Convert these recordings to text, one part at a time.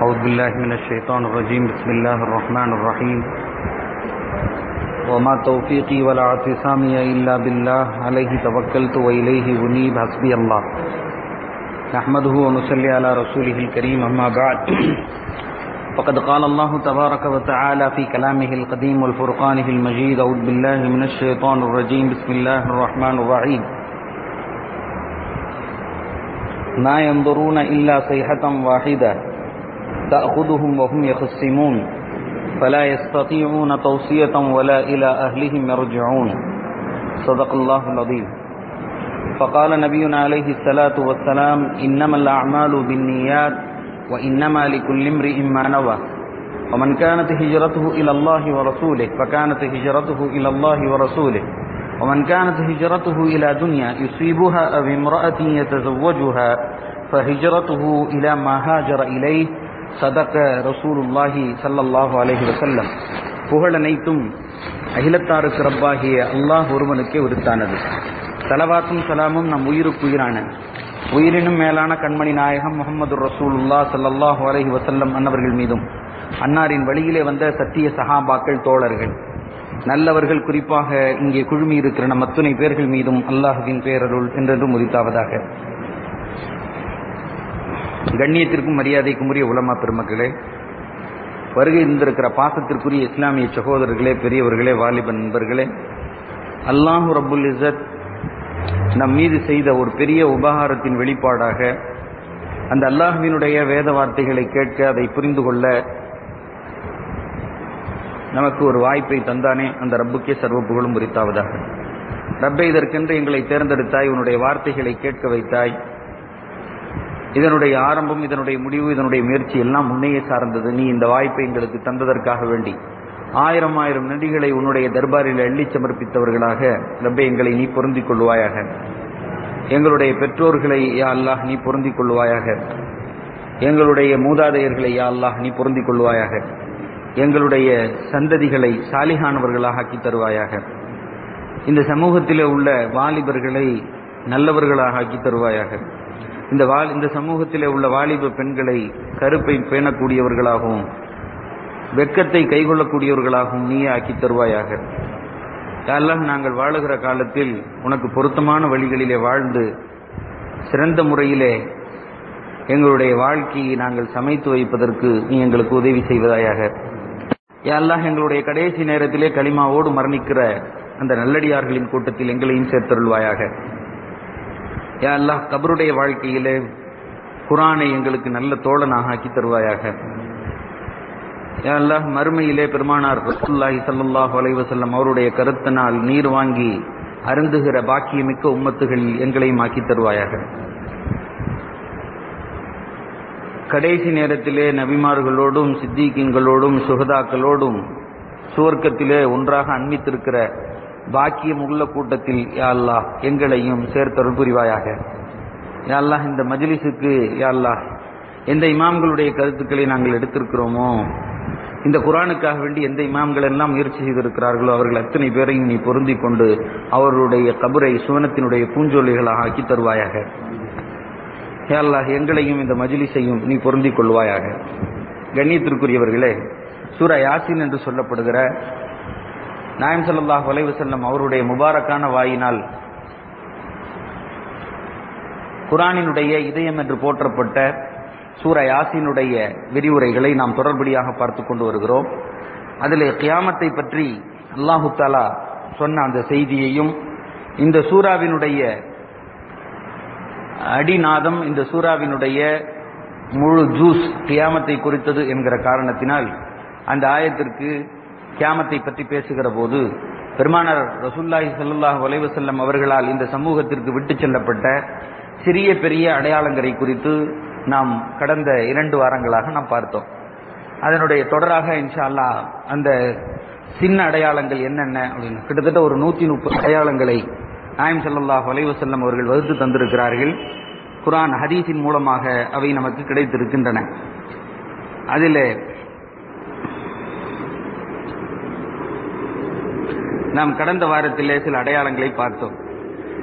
أعوذ بالله من الشيطان الرجيم بسم الله الرحمن الرحيم وما توفيقي ولا اعتصامي إلا بالله عليه توكلت وإليه أنيب حسبي الله نحمده ونصلي على رسوله الكريم أما بعد فقد قال الله تبارك وتعالى في كلامه القديم والفرقانه المجيد أعوذ بالله من الشيطان الرجيم بسم الله الرحمن الرحيم ما ينظرون إلا صيحة واحدة تأخذهم وهم يخصمون فلا يستطيعون توصية ولا إلى أهلهم يرجعون صدق الله العظيم فقال نبينا عليه الصلاة والسلام إنما الأعمال بالنيات وإنما لكل امرئ ما نوى ومن كانت هجرته إلى الله ورسوله فكانت هجرته إلى الله ورسوله ومن كانت هجرته إلى دنيا يصيبها أو امرأة يتزوجها فهجرته إلى ما هاجر إليه சதக ரசூலுல்லாஹி சல்லல்லாஹு அலைஹி வசல்லம் புகழ் அனைத்தும் அகிலத்தாருக்கு ரப்பாகிய அல்லாஹ் ஒருவனுக்கே உரித்தானது தலவாத்தும் சலாமும் நம் உயிருக்கு உயிரான உயிரினும் மேலான கண்மணி நாயகம் முகமது ரசூலுல்லா சல்லல்லாஹு அலைஹி வசல்லம் அன்னவர்கள் மீதும் அன்னாரின் வழியிலே வந்த சத்திய சஹாபாக்கள் தோழர்கள் நல்லவர்கள் குறிப்பாக இங்கே குழுமி இருக்கிற நம் அத்துணை பேர்கள் மீதும் அல்லாஹுவின் பேரருள் என்றென்றும் உரித்தாவதாக கண்ணியத்திற்கும் மரியாதைக்கும் உரிய உலமா பெருமக்களே வருகை இருந்திருக்கிற பாசத்திற்குரிய இஸ்லாமிய சகோதரர்களே பெரியவர்களே வாலிப நண்பர்களே அல்லாஹு ரபுல் இசத் நம் மீது செய்த ஒரு பெரிய உபகாரத்தின் வெளிப்பாடாக அந்த அல்லாஹுவினுடைய வேத வார்த்தைகளை கேட்க அதை புரிந்து கொள்ள நமக்கு ஒரு வாய்ப்பை தந்தானே அந்த ரப்புக்கே சர்வ புகழும் உரித்தாவதாக ரப்பை இதற்கென்று எங்களை தேர்ந்தெடுத்தாய் உன்னுடைய வார்த்தைகளை கேட்க வைத்தாய் இதனுடைய ஆரம்பம் இதனுடைய முடிவு இதனுடைய முயற்சி எல்லாம் முன்னையே சார்ந்தது நீ இந்த வாய்ப்பை எங்களுக்கு தந்ததற்காக வேண்டி ஆயிரம் ஆயிரம் நடிகளை உன்னுடைய தர்பாரில் அள்ளி சமர்ப்பித்தவர்களாக ரப்பை எங்களை நீ பொருந்திக் கொள்வாயாக எங்களுடைய பெற்றோர்களை யா அல்லாஹ் நீ பொருந்திக் கொள்வாயாக எங்களுடைய மூதாதையர்களை யா அல்லாஹ் நீ பொருந்திக் கொள்வாயாக எங்களுடைய சந்ததிகளை சாலிகானவர்களாக ஆக்கி தருவாயாக இந்த சமூகத்திலே உள்ள வாலிபர்களை நல்லவர்களாக ஆக்கி தருவாயாக இந்த வால் இந்த சமூகத்திலே உள்ள வாலிப பெண்களை கருப்பை பேணக்கூடியவர்களாகவும் வெக்கத்தை கைகொள்ளக்கூடியவர்களாகவும் நீயே ஆக்கி தருவாயாக எல்லாம் நாங்கள் வாழுகிற காலத்தில் உனக்கு பொருத்தமான வழிகளிலே வாழ்ந்து சிறந்த முறையிலே எங்களுடைய வாழ்க்கையை நாங்கள் சமைத்து வைப்பதற்கு நீ எங்களுக்கு உதவி செய்வதாயாக அல்லாஹ் எங்களுடைய கடைசி நேரத்திலே களிமாவோடு மரணிக்கிற அந்த நல்லடியார்களின் கூட்டத்தில் எங்களையும் சேர்த்தருள்வாயாக யா அல்லாஹ் கபருடைய வாழ்க்கையிலே குரானை எங்களுக்கு நல்ல தோழனாக ஆக்கி தருவாயாக யா அல்லாஹ் மறுமையிலே பெருமானார் ரசூல்லாஹி சல்லாஹூ அலைவசல்லம் அவருடைய கருத்தினால் நீர் வாங்கி அருந்துகிற பாக்கியமிக்க உம்மத்துகளில் எங்களையும் ஆக்கி தருவாயாக கடைசி நேரத்திலே நபிமார்களோடும் சித்திகீன்களோடும் சுகதாக்களோடும் சுவர்க்கத்திலே ஒன்றாக அன்மித்திருக்கிற பாக்கியம் உள்ள கூட்டத்தில் யாழ்லா எங்களையும் சேர்த்தருள் புரிவாயாக யாழ்லா இந்த மஜிலிசுக்கு யாழ்லா எந்த இமாம்களுடைய கருத்துக்களை நாங்கள் எடுத்திருக்கிறோமோ இந்த குரானுக்காக வேண்டி எந்த இமாம்கள் எல்லாம் முயற்சி செய்திருக்கிறார்களோ அவர்கள் அத்தனை பேரையும் நீ பொருந்திக் கொண்டு அவர்களுடைய கபரை சுவனத்தினுடைய பூஞ்சொல்லிகளாக ஆக்கி தருவாயாக யாழ்லா எங்களையும் இந்த மஜிலிசையும் நீ பொருந்திக் கொள்வாயாக கண்ணியத்திற்குரியவர்களே சூரா யாசின் என்று சொல்லப்படுகிற நாயம் சல்லாஹ் வலைவு செல்லம் அவருடைய முபாரக்கான வாயினால் குரானினுடைய இதயம் என்று போற்றப்பட்ட சூர யாசினுடைய விரிவுரைகளை நாம் தொடர்படியாக பார்த்து கொண்டு வருகிறோம் அதில் கியாமத்தை பற்றி அல்லாஹு தாலா சொன்ன அந்த செய்தியையும் இந்த சூறாவினுடைய அடிநாதம் இந்த சூறாவினுடைய முழு ஜூஸ் கியாமத்தை குறித்தது என்கிற காரணத்தினால் அந்த ஆயத்திற்கு கியாமத்தை பற்றி பேசுகிற போது பெருமானார் ரசூல்லாஹி சல்லாஹ் வலைவசல்லம் அவர்களால் இந்த சமூகத்திற்கு விட்டு செல்லப்பட்ட சிறிய பெரிய அடையாளங்களை குறித்து நாம் கடந்த இரண்டு வாரங்களாக நாம் பார்த்தோம் அதனுடைய தொடராக இன்ஷா அல்லா அந்த சின்ன அடையாளங்கள் என்னென்ன அப்படின்னு கிட்டத்தட்ட ஒரு நூத்தி முப்பது அடையாளங்களை நாயம் சல்லாஹ் வலைவசல்லம் அவர்கள் வகுத்து தந்திருக்கிறார்கள் குரான் ஹதீஸின் மூலமாக அவை நமக்கு கிடைத்திருக்கின்றன அதில் நாம் கடந்த வாரத்திலே சில அடையாளங்களை பார்த்தோம்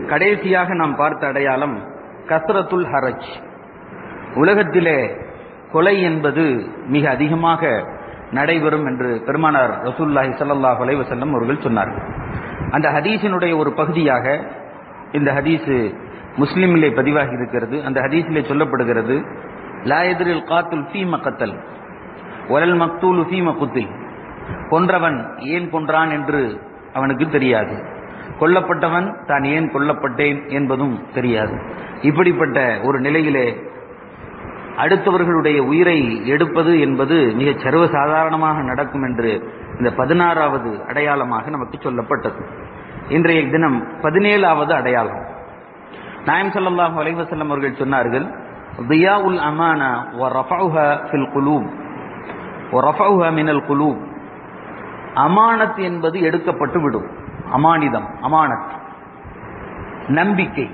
கடைசியாக நாம் பார்த்த அடையாளம் கஸ்ரத்துல் ஹரஜ் உலகத்திலே கொலை என்பது மிக அதிகமாக நடைபெறும் என்று பெருமானார் ரசூல்லாஹி ஸல்லல்லாஹு அலைஹி வஸல்லம் அவர்கள் சொன்னார்கள் அந்த ஹதீஸினுடைய ஒரு பகுதியாக இந்த ஹதீஸ் முஸ்லிமிலே பதிவாகி இருக்கிறது அந்த ஹதீஸிலே சொல்லப்படுகிறது லா எதிரில் காத்துல் ஃபீம கத்தல் ஒரல் மக்தூலு ஃபீம குத்தில் கொன்றவன் ஏன் கொன்றான் என்று அவனுக்கு தெரியாது கொல்லப்பட்டவன் தான் ஏன் கொல்லப்பட்டேன் என்பதும் தெரியாது இப்படிப்பட்ட ஒரு நிலையிலே அடுத்தவர்களுடைய உயிரை எடுப்பது என்பது மிகச் சர்வசாதாரணமாக நடக்கும் என்று இந்த பதினாறாவது அடையாளமாக நமக்கு சொல்லப்பட்டது இன்றைய தினம் பதினேழாவது அடையாளம் நாயம் ஸல்லல்லாஹு அலைஹி வஸல்லம் அவர்கள் சொன்னார்கள் தியாவுல் அமானா வ ரஃபஉஹா ஃபில் குலூப் வ ரஃபஉஹா மினல் குலூப் அமானத் என்பது எடுக்கப்பட்டு விடும் அமானிதம் அமானத் நம்பிக்கை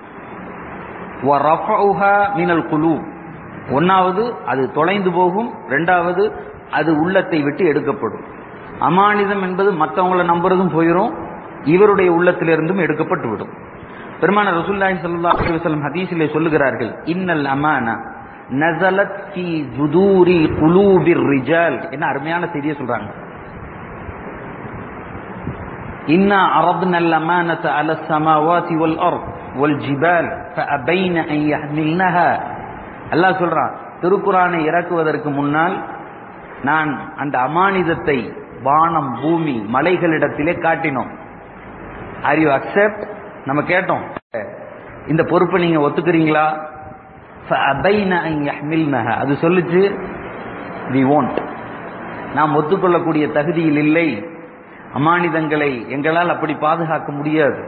வ ரஃபஉஹா மினல் குலூப் ஒன்னாவது அது தொலைந்து போகும் ரெண்டாவது அது உள்ளத்தை விட்டு எடுக்கப்படும் அமானிதம் என்பது மற்றவங்கள நம்புறதும் போயிடும் இவருடைய உள்ளத்திலிருந்தும் எடுக்கப்பட்டு விடும் பெருமான ரசூல்லாஹி ஸல்லல்லாஹு அலைஹி வஸல்லம் ஹதீஸிலே சொல்லுகிறார்கள் இன்னல் அமானா நஸலத் ஃபீ ஜுதூரி குலூபிர் ரிஜால் என்ன அருமையான செய்தியை சொல்றாங்க இன்னா அரத்னா அல் அமானத அல ஸமாவாதி வல் அர்த் வல் ஜிபால் ஃபஅபைன அன் யஹ்மில்னஹா அல்லாஹ் சொல்றான் திருக்குறானை இறக்குவதற்கு முன்னால் நான் அந்த அமானிதத்தை வானம் பூமி மலைகளிடத்திலே காட்டினோம் ஆர் யூ அக்செப்ட் நம்ம கேட்டோம் இந்த பொறுப்பை நீங்க ஒத்துக்கிறீங்களா அது சொல்லுச்சு வி won't நாம் ஒத்துக்கொள்ளக்கூடிய தகுதியில் இல்லை அமானிதங்களை எங்களால் அப்படி பாதுகாக்க முடியாது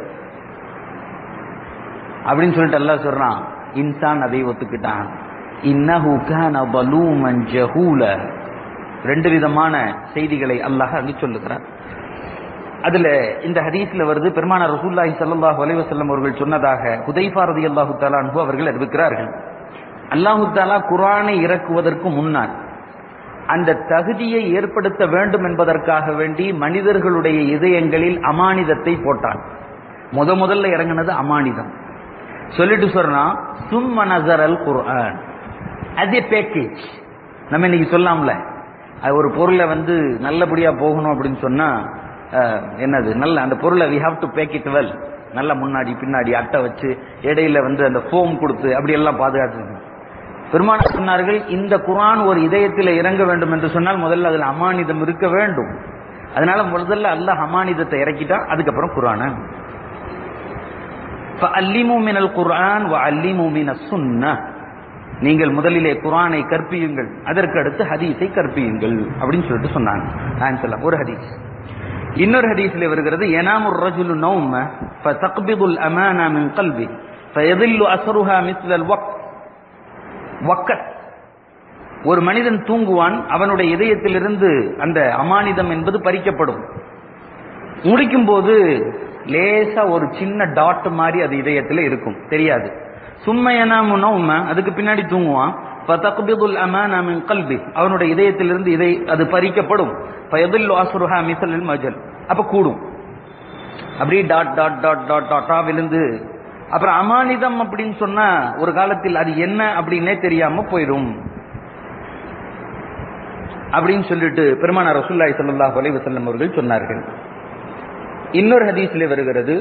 அப்படின்னு சொல்லிட்டு அல்லாஹ் சொல்றான் இன்சான் அதை ஒத்துக்கிட்டான் இன்னஹு கான பலூமன் ஜஹூல ரெண்டு விதமான செய்திகளை அல்லாஹ் அங்கு சொல்லுகிறார் அதுல இந்த ஹதீஸ்ல வருது பெருமானார் ரசூல்லாஹி ஸல்லல்லாஹு அலைஹி வஸல்லம் அவர்கள் சொன்னதாக ஹுதைஃபா ரலியல்லாஹு தஆலா அன்ஹு அவர்கள் அறிவிக்கிறார்கள் அல்லாஹு தஆலா குர்ஆனை இறக்குவதற்கு முன்னால் அந்த தகுதியை ஏற்படுத்த வேண்டும் என்பதற்காக வேண்டி மனிதர்களுடைய இதயங்களில் அமானிதத்தை போட்டான் முத முதல்ல இறங்கினது அமானிதம் சொல்லிட்டு சொல்றா சும்ம நசரல் குர்ஆன் அதே பேக்கேஜ் நம்ம இன்னைக்கு சொல்லாம்ல அது ஒரு பொருளை வந்து நல்லபடியா போகணும் அப்படின்னு சொன்னா அஹ், என்னது நல்ல அந்த பொருளை we have to pack it well நல்ல முன்னாடி பின்னாடி அட்டை வச்சு இடையில வந்து அந்த ஃபோம் கொடுத்து அப்படி எல்லாம் பாதுகாத்து பெருமான சொன்னார்கள் இந்த குர்ஆன் ஒரு இதயத்தில் இறங்க வேண்டும் என்று சொன்னால் முதல்ல அதில் அமானிதம் இருக்க வேண்டும் அதனால முதல்ல அல்லாஹ் அமானிதத்தை இறக்கிட்டா அதுக்கப்புறம் குர்ஆனை فَأَلِّمُوا مِنَ الْقُرْآنِ وَأَلِّمُوا مِنَ السُنَّةِ நீங்கள் முதலிலே குர்ஆனை கற்பியுங்கள் அதற்கு அடுத்து ஹதீஸை கற்பியுங்கள் அப்படின்னு சொல்லிட்டு சொன்னாங்க நான் சொல்லலாம் ஒரு ஹதீஸ் இன்னொரு ஹதீஸ்ல வருகிறது எனாமுர் ரஜுலு நௌம ஃபதக்பிதுல் அமானா மின் கல்பி ஃபயதில்லு அஸ்ருஹா மிஸ்லல் வக் வக்கத் ஒரு மனிதன் தூங்குவான் அவனுடைய இதயத்திலிருந்து அந்த அமானிதம் என்பது பறிக்கப்படும் முடிக்கும் போது லேசா ஒரு சின்ன டாட் மாதிரி அது இதயத்துல இருக்கும் தெரியாது சும்மையனா உண்மை அதுக்கு பின்னாடி தூங்குவான் ஃபதக்பிதுல் அமானா மின் கல்பி அவனுடைய இதயத்திலிருந்து இதை அது பறிக்கப்படும் ஃபயதில்லு அஸ்ருஹா மிஸ்லல் மஜல் அப்ப கூடும் அப்படியே டாட் டாட் டாட் டாட் டாட்டா விழுந்து அப்புறம் அமானிதம் அப்படின்னு சொன்னா ஒரு காலத்தில் அது என்ன அப்படின்னே தெரியாம போயிடும் அப்படின்னு சொல்லிட்டு பெருமான ரசூல்லாய் ஸல்லல்லாஹு அலைஹி வஸல்லம் அவர்கள் சொன்னார்கள் இன்னொரு ஹதீஸிலே வருகிறது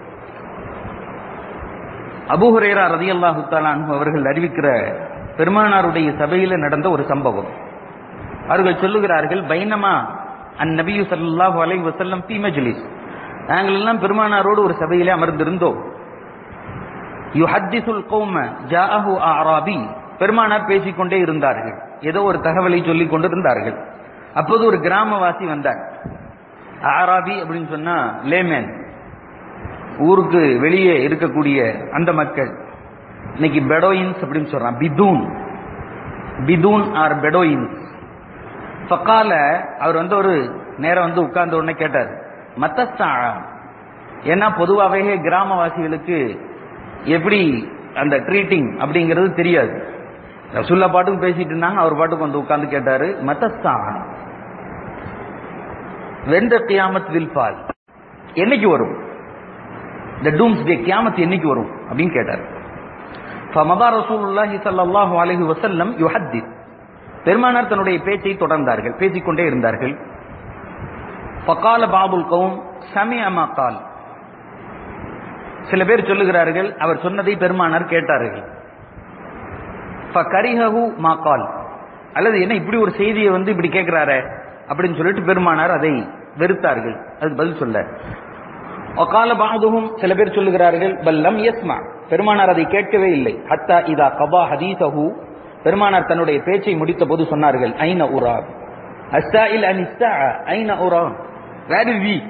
அபூ ஹுரைரா ரலியல்லாஹு தஆலா அன்ஹு அவர்கள் அறிவிக்கிற பெருமானாருடைய சபையில நடந்த ஒரு சம்பவம் அவர்கள் சொல்லுகிறார்கள் பைனமா அந்நபியு ஸல்லல்லாஹு அலைஹி வஸல்லம் ஃபீ மஜ்லிஸ் நாங்கள் எல்லாம் பெருமானாரோடு ஒரு சபையிலே அமர்ந்திருந்தோம் யுஹத்திசுல் கௌம ஜாஅஹு அராபி பெருமானார் பேசிக்கொண்டே இருந்தார்கள் ஏதோ ஒரு தகவலை சொல்லிக் கொண்டிருந்தார்கள் அப்போது ஒரு கிராமவாசி வந்தார் ஆராபி அப்படின்னு சொன்னா லேமேன் ஊருக்கு வெளியே இருக்கக்கூடிய அந்த மக்கள் இன்னைக்கு பெடோயின்ஸ் அப்படின்னு சொல்றான் பிதூன் பிதூன் ஆர் பெடோயின்ஸ் ஃபக்கால அவர் வந்து ஒரு நேரம் வந்து உட்கார்ந்த உடனே கேட்டார் மத்தஸ்தா ஏன்னா பொதுவாகவே கிராமவாசிகளுக்கு எப்படி அந்த ட்ரீட்டிங் அப்படிங்கிறது தெரியாது ரசுல்லா பாட்டுக்கு பேசிட்டு இருந்தாங்க அவர் பாட்டுக்கு வந்து உட்கார்ந்து கேட்டாரு மத்தஸ்தா வெந்த கியாமத் வில் ஃபால் என்னைக்கு வரும் இந்த டூம்ஸ் டே கியாமத் என்னைக்கு வரும் அப்படின்னு கேட்டார் ஃபமதா ரசூலுல்லாஹி ஸல்லல்லாஹு அலைஹி வஸல்லம் யுஹத்திஸ் பெருமானார் தன்னுடைய பேச்சை தொடர்ந்தார்கள் பேசிக்கொண்டே இருந்தார்கள் பக்கால பாபுல் கவும் சமி அமா கால் சில பேர் சொல்லுகிறார்கள் அவர் சொன்னதை பெருமானார் கேட்டார்கள் கரிஹு மாக்கால் அல்லது என்ன இப்படி ஒரு செய்தியை வந்து இப்படி கேட்கிறாரே அப்படின்னு சொல்லிட்டு பெருமானார் அதை வெறுத்தார்கள் அதுக்கு பதில் சொல்ல ஒகால பாதுகும் சில பேர் சொல்லுகிறார்கள் பல்லம் யஸ்மா பெருமானார் அதை கேட்கவே இல்லை ஹத்தா இதா கபா ஹதீசஹு பெருமானார் தன்னுடைய பேச்சை முடித்த போது சொன்னார்கள் ஐன உரா அஸ்தாயில் அனிஸ்தா ஐன உரா வேர் இஸ் வி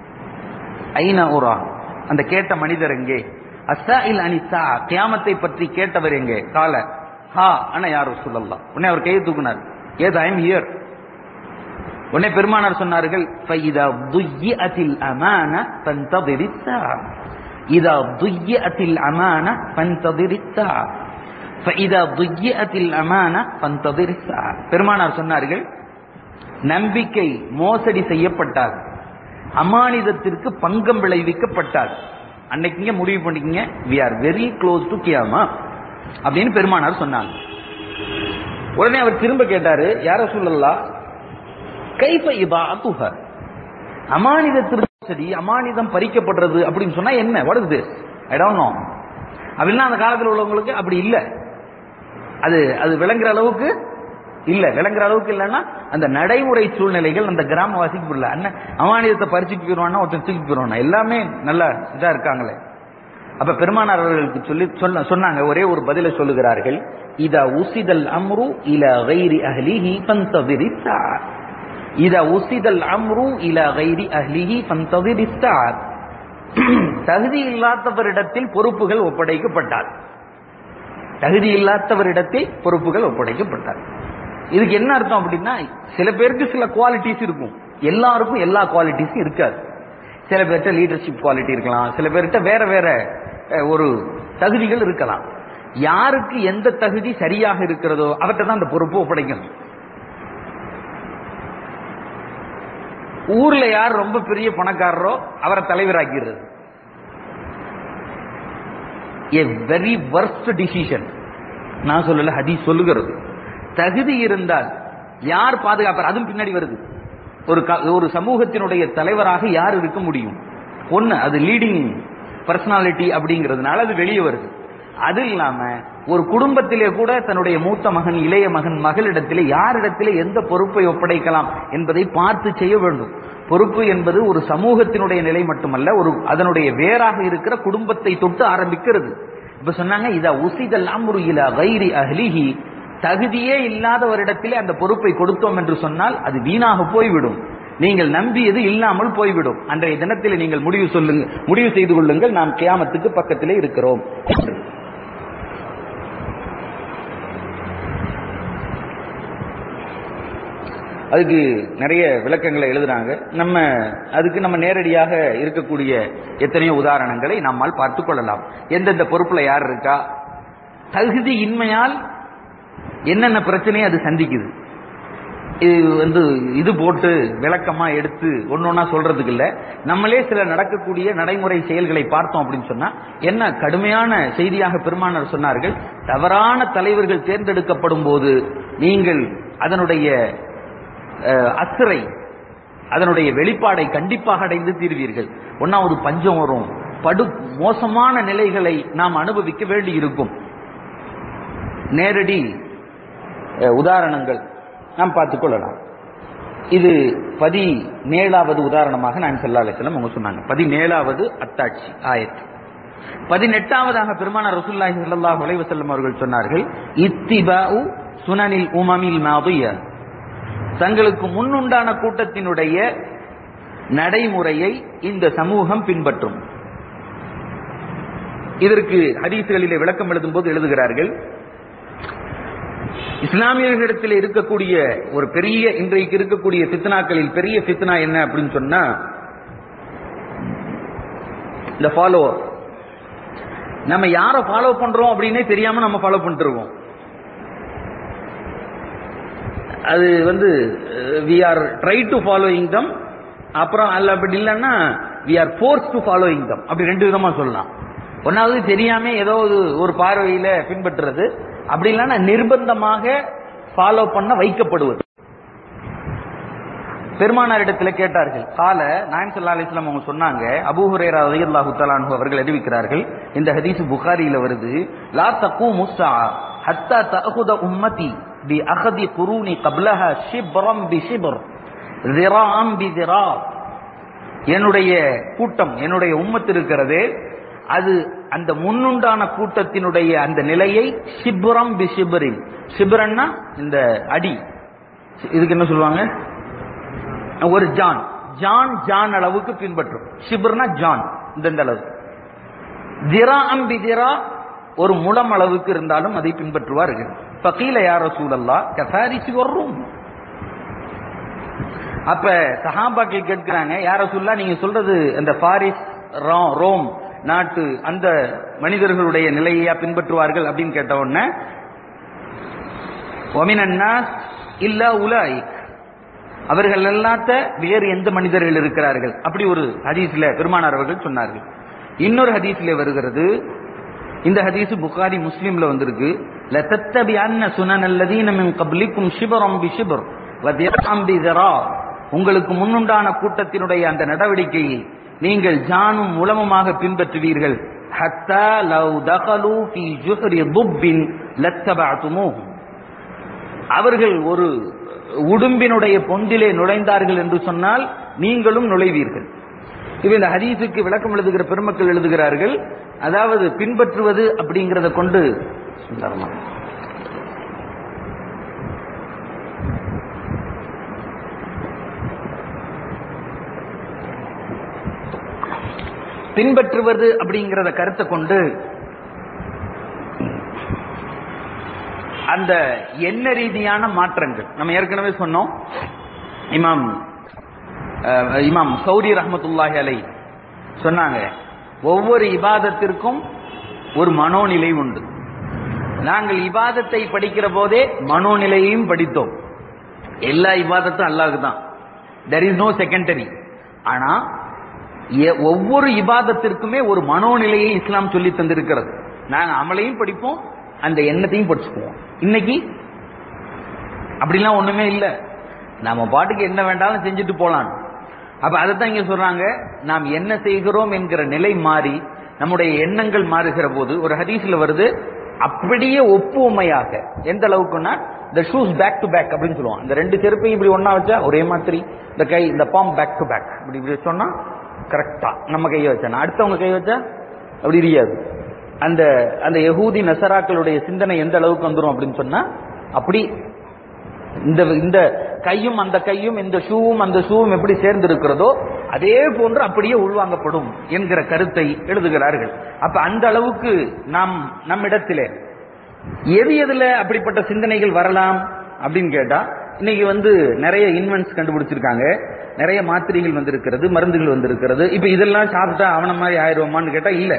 ஐன உரா அந்த கேட்ட மனிதர் எங்கே அஸ்தாயில் அனிஸ்தா கியாமத்தை பற்றி கேட்டவர் எங்கே கால ஹா அண்ணா யார் சொல்லலாம் உடனே அவர் கையை தூக்குனார் ஏது ஐ எம் ஹியர் உடனே பெருமானார் சொன்னார்கள் فَإِذَا ضُيِّئَتِ الْأَمَانَةُ فَانْتَظِرِ السَّاعَةَ إِذَا ضُيِّئَتِ الْأَمَانَةُ فَانْتَظِرِ السَّاعَةَ فَإِذَا ضُيِّئَتِ الْأَمَانَةُ فَانْتَظِرِ السَّاعَةَ பெருமானார் சொன்னார்கள் நம்பிக்கை மோசடி செய்யப்பட்டால் அமானிதத்திற்கு பங்கம் விளைவிக்கப்பட்டால் அன்னைக்குங்க முடிவு பண்ணிக்கங்க we are very close to கியாமா அப்படின்னு பெருமானார் சொன்னாங்க உடனே அவர் திரும்ப கேட்டாரு யார சொல்லலாம் கைஃப இதாத்துஹ அமானிதத்திற்கு சரி அமானிதம் பறிக்கப்படுறது அப்படின்னு சொன்னா என்ன what is this I don't know அப்படின்னா அந்த காலத்தில் உள்ளவங்களுக்கு அப்படி இல்ல அது அது விளங்குற அளவுக்கு இல்ல விளங்குற அளவுக்கு இல்லைன்னா அந்த நடைமுறை சூழ்நிலைகள் அந்த கிராமவாசிக்கு புரியல அண்ணன் அமானிதத்தை பறிச்சுட்டு போயிருவானா ஒருத்தன் தூக்கி போயிருவானா எல்லாமே நல்லா இதா இருக்காங்களே அப்ப பெருமானார் அவர்களுக்கு சொல்லி சொல்ல சொன்னாங்க ஒரே ஒரு பதில சொல்லுகிறார்கள் இதா உசிதல் அம்ரு இல கைரி அஹ்லிஹி பந்தவிரி இதா உசிதல் அம்ரு இல கைரி அஹ்லிஹி பந்தவிரி தகுதி இல்லாதவரிடத்தில் பொறுப்புகள் ஒப்படைக்கப்பட்டார் தகுதி இல்லாதவரிடத்தில் பொறுப்புகள் ஒப்படைக்கப்பட்டார் இதுக்கு என்ன அர்த்தம் அப்படின்னா சில பேருக்கு சில குவாலிட்டிஸ் இருக்கும் எல்லாருக்கும் எல்லா குவாலிட்டிஸும் இருக்காது சில பேர்கிட்ட லீடர்ஷிப் குவாலிட்டி இருக்கலாம் சில பேர்கிட்ட வேற வேற அஹ், ஒரு தகுதிகள் இருக்கலாம் யாருக்கு எந்த தகுதி சரியாக இருக்கிறதோ அவர்கிட்ட தான் அந்த பொறுப்பு ஒப்படைக்கணும் ஊர்ல யார் ரொம்ப பெரிய பணக்காரரோ அவரை தலைவராக்கிறது a வெரி worst டிசிஷன் நான் சொல்லல ஹதீஸ் சொல்லுகிறது தகுதி இருந்தால் யார் பாதுகாப்பார் அதுவும் பின்னாடி வருது ஒரு க- ஒரு சமூகத்தினுடைய தலைவராக யார் இருக்க முடியும் ஒண்ணு அது லீடிங் பர்சனாலிட்டி அப்படிங்கிறதுனால அது வெளியே வருது அது இல்லாம ஒரு குடும்பத்திலே கூட தன்னுடைய மூத்த மகன் இளைய மகன் மகளிடத்திலே யாரிடத்திலே எந்த பொறுப்பை ஒப்படைக்கலாம் என்பதை பார்த்து செய்ய வேண்டும் பொறுப்பு என்பது ஒரு சமூகத்தினுடைய நிலை மட்டுமல்ல ஒரு அதனுடைய வேறாக இருக்கிற குடும்பத்தை தொட்டு ஆரம்பிக்கிறது இப்ப சொன்னாங்க இத உசிதல் அம்ரு இலா கைரி அஹ்லிஹி தகுதியே இல்லாதவரிடத்திலே அந்த பொறுப்பை கொடுத்தோம் என்று சொன்னால் அது வீணாக போய்விடும் நீங்கள் நம்பியது இல்லாமல் போய்விடும் அன்றைய தினத்தில் நீங்கள் முடிவு சொல்லுங்க முடிவு செய்து கொள்ளுங்கள் நாம் கியாமத்துக்கு பக்கத்திலே இருக்கிறோம் அதுக்கு நிறைய விளக்கங்களை எழுதுறாங்க நம்ம அதுக்கு நம்ம நேரடியாக இருக்கக்கூடிய எத்தனையோ உதாரணங்களை நம்மால் பார்த்துக் கொள்ளலாம் எந்தெந்த பொறுப்புல யார் இருக்கா தகுதி இன்மையால் என்னென்ன பிரச்சனையை அது சந்திக்குது இது வந்து இது போட்டு விளக்கமா எடுத்து ஒன்னொன்னா சொல்றதுக்கு இல்ல நம்மளே சில நடக்கக்கூடிய நடைமுறை செயல்களை பார்த்தோம் அப்படின்னு சொன்னா என்ன கடுமையான செய்தியாக பெருமானார் சொன்னார்கள் தவறான தலைவர்கள் தேர்ந்தெடுக்கப்படும் போது நீங்கள் அதனுடைய அஹ், அசரை அதனுடைய வெளிப்பாடை கண்டிப்பாக அடைந்து தீர்வீர்கள் ஒன்னாவது பஞ்சம் வரும் படு மோசமான நிலைகளை நாம் அனுபவிக்க வேண்டி இருக்கும் நேரடி அஹ், உதாரணங்கள் நாம் பார்த்துக் கொள்ளலாம் இது பதினேழாவது உதாரணமாக நான் செல்லா அலிஸ்லாம் அவங்க சொன்னாங்க பதினேழாவது அத்தாட்சி ஆயத் பதினெட்டாவதாக பெருமான ரசூல்லாஹி ஸல்லல்லாஹு அலைஹி வஸல்லம் அவர்கள் சொன்னார்கள் இத்திபாஉ சுனனில் உமமில் மாதிய தங்களுக்கு முன்னுண்டான கூட்டத்தினுடைய நடைமுறையை இந்த சமூகம் பின்பற்றும் இதற்கு ஹதீஸ்களிலே விளக்கம் எழுதும் போது எழுதுகிறார்கள் இஸ்லாமியர்களிடத்தில் இருக்கக்கூடிய ஒரு பெரிய இன்றைக்கு இருக்கக்கூடிய ஃபித்னாக்களில் பெரிய ஃபித்னா என்ன அப்படின்னு சொன்னா இந்த ஃபாலோவர் நம்ம யாரை ஃபாலோ பண்றோம் அப்படின்னே தெரியாம நம்ம ஃபாலோ பண்ணிட்டு இருக்கோம் அது வந்து we are try to following them அப்புறம் அல்ல அப்படி இல்லைன்னா we are force to following them அப்படி ரெண்டு விதமா சொல்லலாம் ஒன்னாவது தெரியாம ஏதோ ஒரு- ஒரு பார்வையில பின்பற்றுறது அப்படி இல்லைன்னா நிர்பந்தமாக ஃபாலோ பண்ண வைக்கப்படுவது பெருமானாரிடத்தில் கேட்டார்கள் கால நாயம் சல்லா அலிஸ்லாம் அவங்க சொன்னாங்க அபூ ஹுரேரா ரலியல்லாஹு தஆலா அன்ஹு அவர்கள் அறிவிக்கிறார்கள் இந்த ஹதீஸ் புகாரியில வருது லா தகு முஸ்ஸா ஹத்தா தஅகுத உம்மதி பி அகதி குரூனி கப்லஹா ஷிப்ரம் பி ஷிப்ர் ذراعا بذراع என்னுடைய கூட்டம் என்னுடைய உம்மத்து இருக்கிறது அது அந்த முன்னுண்டான கூட்டத்தினுடைய அந்த நிலையை சிபுரம் பி சிபரின் சிபரன்னா இந்த அடி இதுக்கு என்ன சொல்லுவாங்க ஒரு ஜான் ஜான் ஜான் அளவுக்கு பின்பற்றும் ஷிபர்னா ஜான் இந்த அளவு திரா அம்பி திரா ஒரு முளம் அளவுக்கு இருந்தாலும் அதை பின்பற்றுவார்கள் பக்கீல யார சூழல்லா கசாரிசி வர்றோம் அப்ப சஹாபாக்கள் கேட்கிறாங்க யார சொல்லா நீங்க சொல்றது அந்த பாரிஸ் ரோ- ரோம் நாட்டு அந்த மனிதர்களுடைய நிலையா பின்பற்றுவார்கள் அப்படின்னு கேட்ட உடனே ஒமினன்னா இல்ல உலாயிக் அவர்கள் எல்லாத்த வேறு எந்த மனிதர்கள் இருக்கிறார்கள் அப்படி ஒரு ஹதீஸ்ல பெருமானார் அவர்கள் சொன்னார்கள் இன்னொரு ஹதீஸ்ல வருகிறது இந்த ஹதீஸ் புகாரி முஸ்லிம்ல வந்திருக்கு லதத்தபி அன்ன சுனன் அல்லதீன மின் கப்லிக்கும் ஷிபரம் பி ஷிபர் வதிரம் பி ذرا. உங்களுக்கு முன்னுண்டான கூட்டத்தினுடைய அந்த நடவடிக்கையை நீங்கள் ஜானும் முலமுமாக பின்பற்றுவீர்கள் ஹத்தா லவ் தகலு ஃபி ஜுஹ்ரி துப்பின் லத்தபஅதுமூஹும் அவர்கள் ஒரு உடும்பினுடைய பொந்திலே நுழைந்தார்கள் என்று சொன்னால் நீங்களும் நுழைவீர்கள் இப்ப இந்த ஹதீஸுக்கு விளக்கம் எழுதுகிற பெருமக்கள் எழுதுகிறார்கள் அதாவது பின்பற்றுவது அப்படிங்கிறத கொண்டு சுந்தரமா. பின்பற்றுவது அப்படிங்கிறத கருத்தை கொண்டு அந்த எண்ண ரீதியான மாற்றங்கள் நம்ம ஏற்கனவே சொன்னோம் இமாம் அஹ், இமாம் சௌரி ரஹமத்துல்லாஹி அலை சொன்னாங்க ஒவ்வொரு இபாதத்திற்கும் ஒரு மனோநிலை உண்டு நாங்கள் இபாதத்தை படிக்கிற போதே மனோநிலையையும் படித்தோம் எல்லா இபாதத்தும் அல்லாஹ்க்கு தான் தெர் இஸ் நோ செகண்டரி ஆனா எ- ஒவ்வொரு இபாதத்திற்குமே ஒரு மனோநிலையை இஸ்லாம் சொல்லி தந்திருக்கிறது நாங்க அமலையும் படிப்போம் அந்த எண்ணத்தையும் படிச்சுக்குவோம் இன்னைக்கு அப்படிலாம் ஒண்ணுமே இல்ல நாம பாட்டுக்கு என்ன வேண்டாலும் செஞ்சுட்டு போலாம் அப்ப அதைத்தான் இங்க சொல்றாங்க நாம் என்ன செய்கிறோம் என்கிற நிலை மாறி நம்முடைய எண்ணங்கள் மாறுகிற போது ஒரு ஹதீஸ்ல வருது அப்படியே ஒப்புமையாக எந்த அளவுக்குன்னா இந்த ஷூஸ் பேக் டு பேக் அப்படின்னு சொல்லுவோம் இந்த ரெண்டு செருப்பையும் இப்படி ஒண்ணா வச்சா ஒரே மாதிரி இந்த கை இந்த பாம் பேக் டு பேக் இப்படி இப்படி சொன்னா கரெக்டா நம்ம கையை வச்சா அடுத்தவங்க கை வச்சா அப்படி இருக்காது அந்த அந்த யகூதி நசராக்களுடைய சிந்தனை எந்த அளவுக்கு வந்துரும் அப்படின்னு சொன்னா அப்படி இந்த இந்த கையும் அந்த கையும் இந்த ஷூவும் அந்த ஷூவும் எப்படி சேர்ந்து இருக்கிறதோ அதே போன்று அப்படியே உள்வாங்கப்படும் என்கிற கருத்தை எழுதுகிறார்கள் அப்ப அந்த அளவுக்கு நாம் நம்மிடத்திலே எது எதுல அப்படிப்பட்ட சிந்தனைகள் வரலாம் அப்படின்னு கேட்டா இன்னைக்கு வந்து நிறைய இன்வென்ட்ஸ் கண்டுபிடிச்சிருக்காங்க நிறைய மாத்திரைகள் வந்திருக்கிறது மருந்துகள் வந்திருக்கிறது இப்ப இதெல்லாம் சாப்பிட்டா அவன மாதிரி ஆயிடுவோமான்னு கேட்டா இல்ல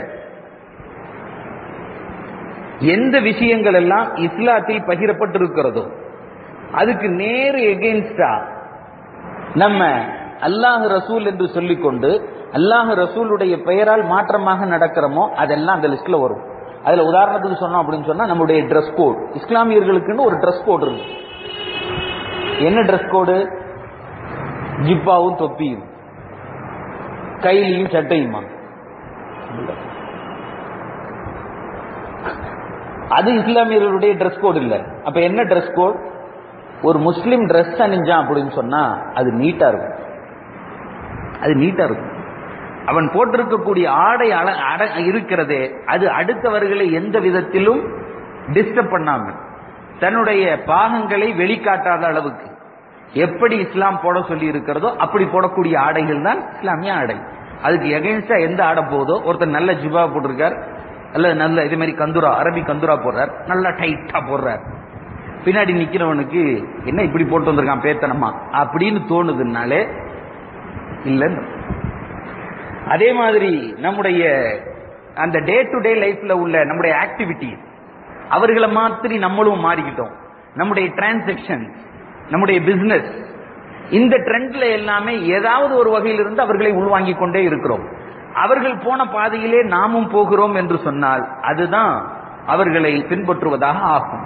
எந்த விஷயங்கள் எல்லாம் இஸ்லாத்தில் பகிரப்பட்டிருக்கிறதோ அதுக்கு நேரு எகென்ஸ்டா நம்ம அல்லாஹ் ரசூல் என்று சொல்லிக்கொண்டு அல்லாஹ் ரசூலுடைய பெயரால் மாற்றமாக நடக்கிறோமோ அதெல்லாம் அந்த லிஸ்ட்ல வரும் அதுல உதாரணத்துக்கு சொன்னோம் அப்படின்னு சொன்னா நம்முடைய ட்ரெஸ் கோட் இஸ்லாமியர்களுக்குன்னு ஒரு ட்ரெஸ் கோட் இருக்கு என்ன ட்ரெஸ் கோடு ஜிப்பாவும் தொப்பியும் கையிலையும் சட்டையுமா அது இஸ்லாமியர்களுடைய ட்ரெஸ் கோட் இல்ல அப்ப என்ன ட்ரெஸ் கோட் ஒரு முஸ்லிம் ட்ரெஸ் அணிஞ்சான் அப்படின்னு சொன்னா அது நீட்டா இருக்கும் அது நீட்டா இருக்கும் அவன் போட்டிருக்கக்கூடிய ஆடை அல அட இருக்கிறதே அது அடுத்தவர்களை எந்த விதத்திலும் டிஸ்டர்ப் பண்ணாம தன்னுடைய பாகங்களை வெளிக்காட்டாத அளவுக்கு எப்படி இஸ்லாம் போட சொல்லி இருக்கிறதோ அப்படி போடக்கூடிய ஆடைகள் தான் இஸ்லாமிய ஆடை அதுக்கு எகென்ஸ்டா எந்த ஆடை போதோ ஒருத்தர் நல்ல ஜிபா போட்டிருக்கார் அல்லது நல்ல இதே மாதிரி கந்துரா அரபி கந்துரா போடுறார் நல்லா டைட்டா போடுறார் பின்னாடி நிக்கிறவனுக்கு என்ன இப்படி போட்டு வந்திருக்கான் பேத்தனமா அப்படின்னு தோணுதுனாலே இல்லைன்னு அதே மாதிரி நம்முடைய அந்த டே டு டே லைஃப்ல உள்ள நம்முடைய ஆக்டிவிட்டி அவர்களை மாதிரி நம்மளும் மாறிக்கிட்டோம் நம்முடைய டிரான்சாக்சன் நம்முடைய பிசினஸ் இந்த ட்ரெண்ட்ல எல்லாமே ஏதாவது ஒரு வகையில் இருந்து அவர்களை உள்வாங்கிக் கொண்டே இருக்கிறோம் அவர்கள் போன பாதையிலே நாமும் போகிறோம் என்று சொன்னால் அதுதான் அவர்களை பின்பற்றுவதாக ஆகும்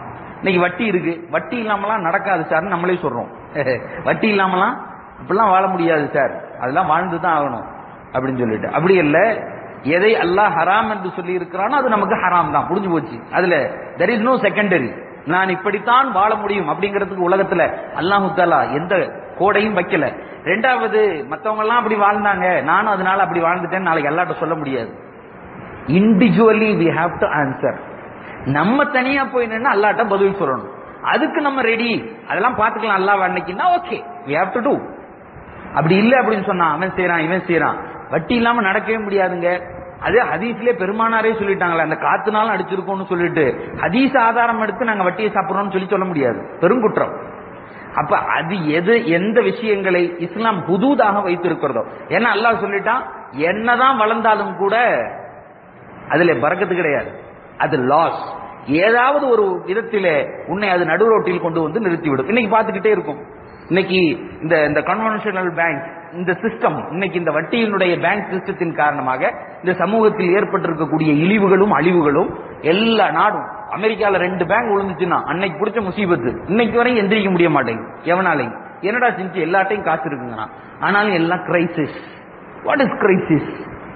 இன்னைக்கு வட்டி இருக்கு வட்டி இல்லாமலாம் நடக்காது சார் நம்மளே சொல்றோம் வட்டி இல்லாமலாம் இப்படிலாம் வாழ முடியாது சார் அதெல்லாம் வாழ்ந்து தான் ஆகணும் அப்படின்னு சொல்லிட்டு அப்படி இல்ல எதை அல்லாஹ் ஹராம் என்று சொல்லி இருக்கிறானோ அது நமக்கு ஹராம் தான் புரிஞ்சு போச்சு அதுல தெர் இஸ் நோ செகண்டரி நான் இப்படித்தான் வாழ முடியும் அப்படிங்கிறதுக்கு உலகத்துல அல்லாஹு தாலா எந்த கோடையும் வைக்கல ரெண்டாவது மத்தவங்க எல்லாம் அப்படி வாழ்ந்தாங்க நானும் அதனால அப்படி வாழ்ந்துட்டேன்னு நாளைக்கு எல்லாட்ட சொல்ல முடியாது individually we have to answer நம்ம தனியா போய் நின்று அல்லாட்ட பதில் சொல்லணும் அதுக்கு நம்ம ரெடி அதெல்லாம் பாத்துக்கலாம் அல்லாஹ் அன்னைக்குன்னா okay we have to do அப்படி இல்ல அப்படின்னு சொன்னா அவன் செய்யறான் இவன் செய்யறான் வட்டி இல்லாம நடக்கவே முடியாதுங்க அது ஹதீஸ்லயே பெருமானாரே சொல்லிட்டாங்களே அந்த காத்துனாலும் அடிச்சிருக்கோம்னு சொல்லிட்டு ஹதீஸ் ஆதாரம் எடுத்து நாங்க வட்டியை சாப்பிடுறோம்னு சொல்லி சொல்ல முடியாது பெருங்குற்றம் அப்ப அது எது எந்த விஷயங்களை இஸ்லாம் ஹுதூதாக வைத்திருக்கிறதோ ஏன்னா அல்லாஹ் சொல்லிட்டான் என்னதான் வளர்ந்தாலும் கூட அதுல பறக்கத்து கிடையாது அது லாஸ் ஏதாவது ஒரு விதத்திலே உன்னை அது நடுரோட்டில் கொண்டு வந்து நிறுத்திவிடும் இன்னைக்கு பார்த்துக்கிட்டே இருக்கும் இன்னைக்கு இந்த இந்த கன்வென்ஷனல் பேங்க் இந்த சிஸ்டம் இன்னைக்கு இந்த வட்டியினுடைய பேங்க் சிஸ்டத்தின் காரணமாக இந்த சமூகத்தில் ஏற்பட்டிருக்கக்கூடிய இழிவுகளும் அழிவுகளும் எல்லா நாடும் அமெரிக்கால ரெண்டு பேங்க் விழுந்துச்சுன்னா அன்னைக்கு பிடிச்ச முசீபத்து இன்னைக்கு வரையும் எந்திரிக்க முடிய மாட்டேங்குது எவனாலையும் என்னடா செஞ்சு எல்லாட்டையும் காசு இருக்குங்கண்ணா ஆனாலும் எல்லாம் crisis what is crisis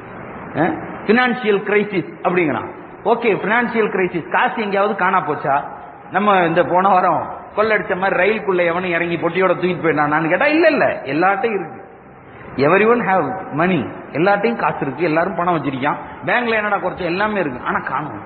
financial crisis அப்படிங்கிறான் ஓகே பினான்சியல் கிரைசிஸ் காசு எங்கேயாவது காணா போச்சா நம்ம இந்த போன வாரம் கொள்ளடிச்ச மாதிரி ரயிலுக்குள்ள எவனும் இறங்கி பொட்டியோட தூக்கிட்டு போயிட்டான்னு கேட்டா இல்ல இல்ல எல்லாட்டையும் இருக்கு எவரி ஒன் ஹேவ் மணி எல்லாட்டையும் காசு இருக்கு எல்லாரும் பணம் வச்சிருக்கான் பேங்க்ல என்னடா குறைச்ச எல்லாமே இருக்கு ஆனா காணும்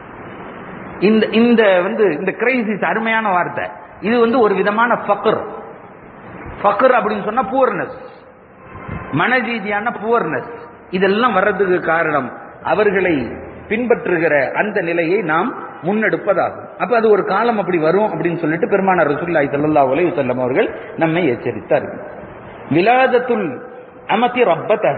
இந்த இந்த வந்து இந்த கிரைசிஸ் அருமையான வார்த்தை இது வந்து ஒரு விதமான ஃபக்கர் ஃபக்கர் அப்படின்னு சொன்னா புவர்னஸ் மன ரீதியான புவர்னஸ் இதெல்லாம் வர்றதுக்கு காரணம் அவர்களை பின்பற்றுகிற அந்த நிலையை நாம் முன்னெடுப்பதாகும் அப்ப அது ஒரு காலம் அப்படி வரும் அப்படின்னு சொல்லிட்டு பெருமானார் ரசூலுல்லாஹி ஸல்லல்லாஹு அலைஹி வஸல்லம் அவர்கள் நம்மை எச்சரித்தார்கள் விலாதத்துல் அமதி ரப்பதஹ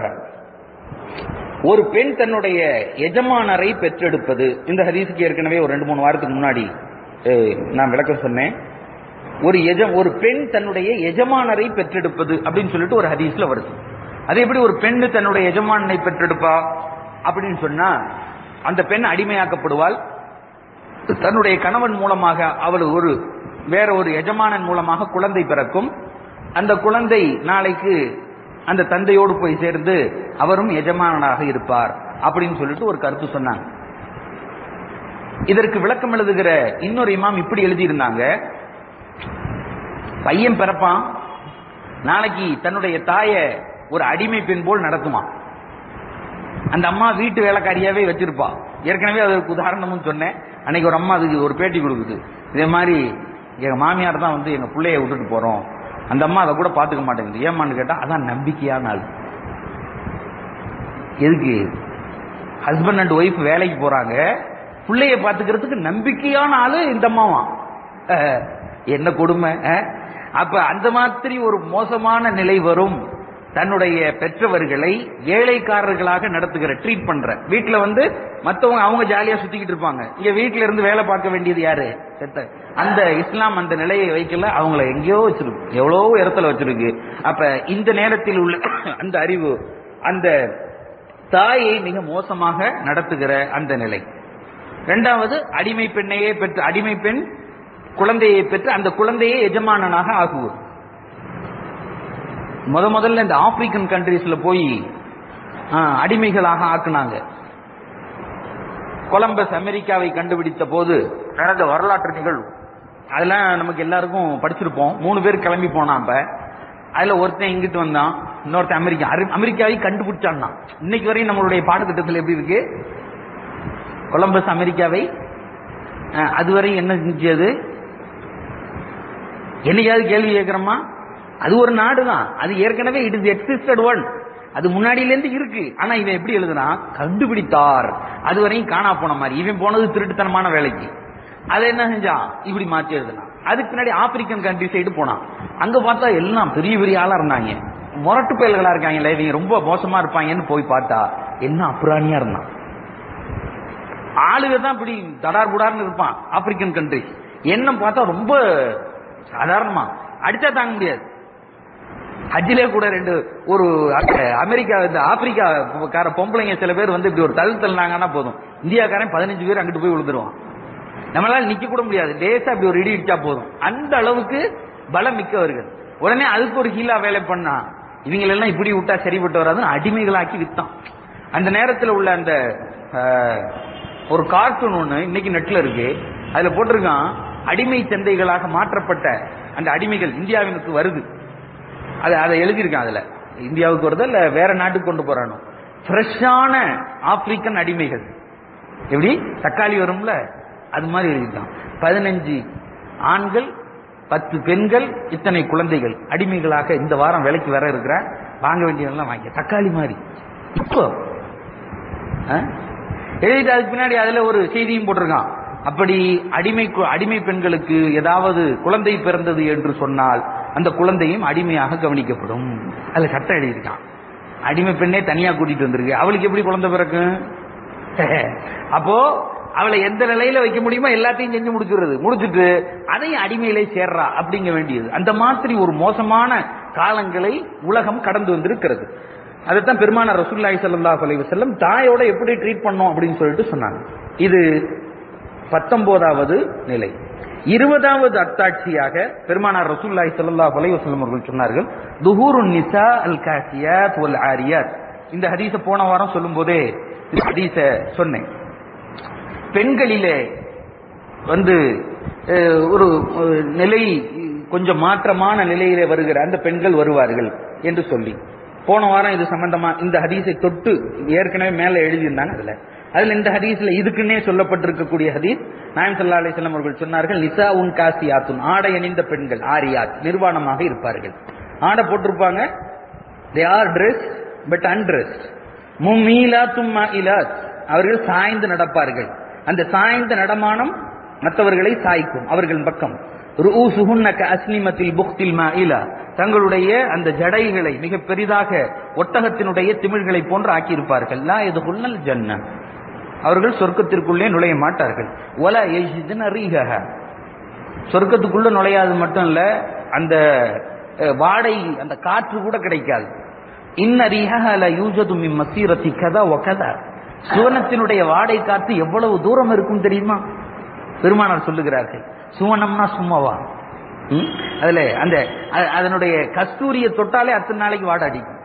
ஒரு பெண் தன்னுடைய எஜமானரை பெற்றெடுப்பது இந்த ஹதீஸுக்கு ஏற்கனவே ஒரு ரெண்டு மூணு வாரத்துக்கு முன்னாடி அஹ், நான் விளக்கம் சொன்னேன் ஒரு எஜ ஒரு பெண் தன்னுடைய எஜமானரை பெற்றெடுப்பது அப்படின்னு சொல்லிட்டு ஒரு ஹதீஸ்ல வருது அது எப்படி ஒரு பெண்ணு தன்னுடைய எஜமானனை பெற்றெடுப்பா அப்படின்னு சொன்னா அந்த பெண் அடிமையாக்கப்படுவாள் தன்னுடைய கணவன் மூலமாக அவள் ஒரு வேற ஒரு எஜமானன் மூலமாக குழந்தை பிறக்கும் அந்த குழந்தை நாளைக்கு அந்த தந்தையோடு போய் சேர்ந்து அவரும் எஜமானனாக இருப்பார் அப்படின்னு சொல்லிட்டு ஒரு கருத்து சொன்னாங்க இதற்கு விளக்கம் எழுதுகிற இன்னொரு இமாம் இப்படி எழுதியிருந்தாங்க பையன் பிறப்பான் நாளைக்கு தன்னுடைய தாயை ஒரு அடிமை பெண் போல் நடத்துமா அந்த அம்மா வீட்டு வேலைக்காரியாவே வச்சிருப்பா ஏற்கனவே அதற்கு உதாரணமும் சொன்னேன் அன்னைக்கு ஒரு அம்மா அதுக்கு ஒரு பேட்டி கொடுக்குது இதே மாதிரி எங்க மாமியார் தான் வந்து எங்க பிள்ளைய விட்டுட்டு போறோம் அந்த அம்மா அதை கூட பாத்துக்க மாட்டேங்குது ஏமான்னு கேட்டா அதான் நம்பிக்கையான ஆள் எதுக்கு ஹஸ்பண்ட் அண்ட் ஒய்ஃப் வேலைக்கு போறாங்க பிள்ளைய பாத்துக்கிறதுக்கு நம்பிக்கையான ஆளு இந்த அம்மாவா அஹ், என்ன கொடுமை அஹ்? அப்ப அந்த மாதிரி ஒரு மோசமான நிலை வரும் தன்னுடைய பெற்றவர்களை ஏழைக்காரர்களாக நடத்துகிற ட்ரீட் பண்ற வீட்டுல வந்து மத்தவங்க அவங்க ஜாலியா சுத்திக்கிட்டு இருப்பாங்க இங்க வீட்டுல இருந்து வேலை பார்க்க வேண்டியது யாரு செத்த அந்த இஸ்லாம் அந்த நிலையை வைக்கல அவங்கள எங்கேயோ வச்சிருக்கு எவ்வளவோ இடத்துல வச்சிருக்கு அப்ப இந்த நேரத்தில் உள்ள அந்த அறிவு அந்த தாயை மிக மோசமாக நடத்துகிற அந்த நிலை இரண்டாவது அடிமை பெண்ணையே பெற்று அடிமை பெண் குழந்தையை பெற்று அந்த குழந்தையே எஜமானனாக ஆகுவது முத முதல்ல இந்த ஆப்பிரிக்கன் கண்ட்ரீஸ்ல போய் ஆ, அடிமைகளாக ஆக்குனாங்க கொலம்பஸ் அமெரிக்காவை கண்டுபிடித்த போது நடந்த வரலாற்று நிகழ்வு அதெல்லாம் நமக்கு எல்லாருக்கும் படிச்சிருப்போம் மூணு பேர் கிளம்பி போனான் அப்ப அதுல ஒருத்தன் இங்கிட்டு வந்தான் இன்னொருத்தன் அமெரிக்கா அரு- அமெரிக்காவை கண்டுபிடிச்சான் இன்னைக்கு வரையும் நம்மளுடைய பாடத்திட்டத்தில் எப்படி இருக்கு கொலம்பஸ் அமெரிக்காவை அஹ், அதுவரை என்ன செஞ்சு அது என்னைக்காவது கேள்வி கேட்கிறோமா அது ஒரு நாடு தான் அது ஏற்கனவே இட் இஸ் எக்ஸிஸ்டட் ஒன் அது முன்னாடியில இருந்து இருக்கு ஆனா இவன் எப்படி எழுதுனா கண்டுபிடித்தார் அது வரையும் காணா போன மாதிரி இவன் போனது திருட்டுத்தனமான வேலைக்கு அதை என்ன செஞ்சான் இப்படி மாற்றி எழுதுனான் அதுக்கு பின்னாடி ஆப்பிரிக்கன் கண்ட்ரி சைடு போனான் அங்க பார்த்தா எல்லாம் பெரிய பெரிய ஆளா இருந்தாங்க முரட்டு பயல்களா இருக்காங்களே இவங்க ரொம்ப மோசமா இருப்பாங்கன்னு போய் பார்த்தா என்ன அப்புறாணியா இருந்தான் ஆளுக தான் இப்படி தடார் புடார்னு இருப்பான் ஆப்பிரிக்கன் கண்ட்ரி என்ன பார்த்தா ரொம்ப சாதாரணமா அடிச்சா தாங்க முடியாது ஹஜ்ஜிலே கூட ரெண்டு ஒரு அ- அமெரிக்கா இந்த ஆப்பிரிக்கா கார பொம்பளைங்க சில பேர் வந்து இப்படி ஒரு தள்ளு தள்ளினாங்கன்னா போதும் இந்தியாக்காரன் பதினஞ்சு பேர் அங்கிட்டு போய் விழுந்துருவான் நம்மளால நிக்க கூட முடியாது லேசா அப்படி ஒரு இடி இடிச்சா போதும் அந்த அளவுக்கு பலம் மிக்கவர்கள் உடனே அதுக்கு ஒரு ஹீலா வேலை பண்ணா இவங்களெல்லாம் இப்படி விட்டா சரிப்பட்டு வராதுன்னு அடிமைகளாக்கி வித்தான் அந்த நேரத்தில் உள்ள அந்த அஹ், ஒரு கார்ட்டூன் ஒண்ணு இன்னைக்கு நெட்ல இருக்கு அதுல போட்டிருக்கான் அடிமை சந்தைகளாக மாற்றப்பட்ட அந்த அடிமைகள் இந்தியாவினுக்கு வருது அது அதை எழுதியிருக்கான் அதுல இந்தியாவுக்கு வருதா இல்ல வேற நாட்டுக்கு கொண்டு போறானோ ஃப்ரெஷ்ஷான ஆப்பிரிக்கன் அடிமைகள் எப்படி தக்காளி வரும்ல அது மாதிரி எழுதியிருக்கான் பதினஞ்சு ஆண்கள் பத்து பெண்கள் இத்தனை குழந்தைகள் அடிமைகளாக இந்த வாரம் விலைக்கு வர இருக்கிற வாங்க வேண்டியதெல்லாம் வாங்கி தக்காளி மாதிரி இப்போ ஆ? எழுதிட்டு அதுக்கு பின்னாடி அதுல ஒரு செய்தியும் போட்டிருக்கான் அப்படி அடிமை கு- அடிமை பெண்களுக்கு ஏதாவது குழந்தை பிறந்தது என்று சொன்னால் அந்த குழந்தையும் அடிமையாக கவனிக்கப்படும் அதுல சட்டம் எழுதியிருக்கான் அடிமை பெண்ணே தனியா கூட்டிட்டு வந்திருக்கு அவளுக்கு எப்படி குழந்தை பிறக்கும் அப்போ அவளை எந்த நிலையில வைக்க முடியுமோ எல்லாத்தையும் செஞ்சு முடிச்சுடுறது முடிச்சுட்டு அதையும் அடிமையிலே சேர்றா அப்படிங்க வேண்டியது அந்த மாதிரி ஒரு மோசமான காலங்களை உலகம் கடந்து வந்திருக்கிறது அதைத்தான் பெருமானார் ரசூலுல்லாஹி ஸல்லல்லாஹு அலைஹி வஸல்லம் தாயோட எப்படி ட்ரீட் பண்ணோம் அப்படின்னு சொல்லிட்டு சொன்னாங்க இது பத்தொன்பதாவது நிலை இருபதாவது அத்தாட்சியாக பெருமானார் ரசூலுல்லாஹி ஸல்லல்லாஹு அலைஹி வஸல்லம் அவர்கள் சொன்னார்கள் துஹூருன் நிசா அல் காசியாத் வல் ஆரியாத் இந்த ஹதீஸ போன வாரம் சொல்லும்போதே இந்த ஹதீஸ சொன்னேன் பெண்களிலே வந்து அஹ், ஒரு ஒரு நிலை கொஞ்சம் மாற்றமான நிலையிலே வருகிற அந்த பெண்கள் வருவார்கள் என்று சொல்லி போன வாரம் இது சம்பந்தமா இந்த ஹதீஸை தொட்டு ஏற்கனவே மேல எழுதியிருந்தாங்க அதுல அதுல இந்த ஹதீஸ்ல இதுக்குன்னே சொல்லப்பட்டிருக்கக்கூடிய ஹதீஸ் நாயம் சல்லா அலிஸ்லாம் அவர்கள் சொன்னார்கள் நிசா உன் காசியாத்துன் ஆடை அணிந்த பெண்கள் ஆரியாத் நிர்வாணமாக இருப்பார்கள் ஆடை போட்டிருப்பாங்க they are dress but undress மும்மீலாத்தும் மாயிலாத் அவர்கள் சாய்ந்து நடப்பார்கள் அந்த சாய்ந்த நடமானம் மற்றவர்களை சாய்க்கும் அவர்கள் பக்கம் ரூசுஹுன்ன கஅஸ்னிமத்தில் புக்தில் மாயிலா தங்களுடைய அந்த ஜடைகளை மிக பெரிதாக ஒட்டகத்தினுடைய திமிழ்களை போன்று ஆக்கியிருப்பார்கள் லா எதுகுள்ளல் ஜன்ன அவர்கள் சொர்க்கத்திற்குள்ளே நுழைய மாட்டார்கள் ஒல எஜிதுன ரீஹஹ சொர்க்கத்துக்குள்ள நுழையாது மட்டும் இல்ல அந்த அஹ், வாடை அந்த காற்று கூட கிடைக்காது இன்ன ரிஹல யூஜது மின் மசீரத்தி கதா ஒ கதா சுவனத்தினுடைய வாடை காற்று எவ்வளவு தூரம் இருக்கும் தெரியுமா பெருமானார் சொல்லுகிறார்கள் சுவனம்னா சும்மாவா ம்? அதுல அந்த அ- அதனுடைய கஸ்தூரிய தொட்டாலே அத்தனை நாளைக்கு வாடை அடிக்கும்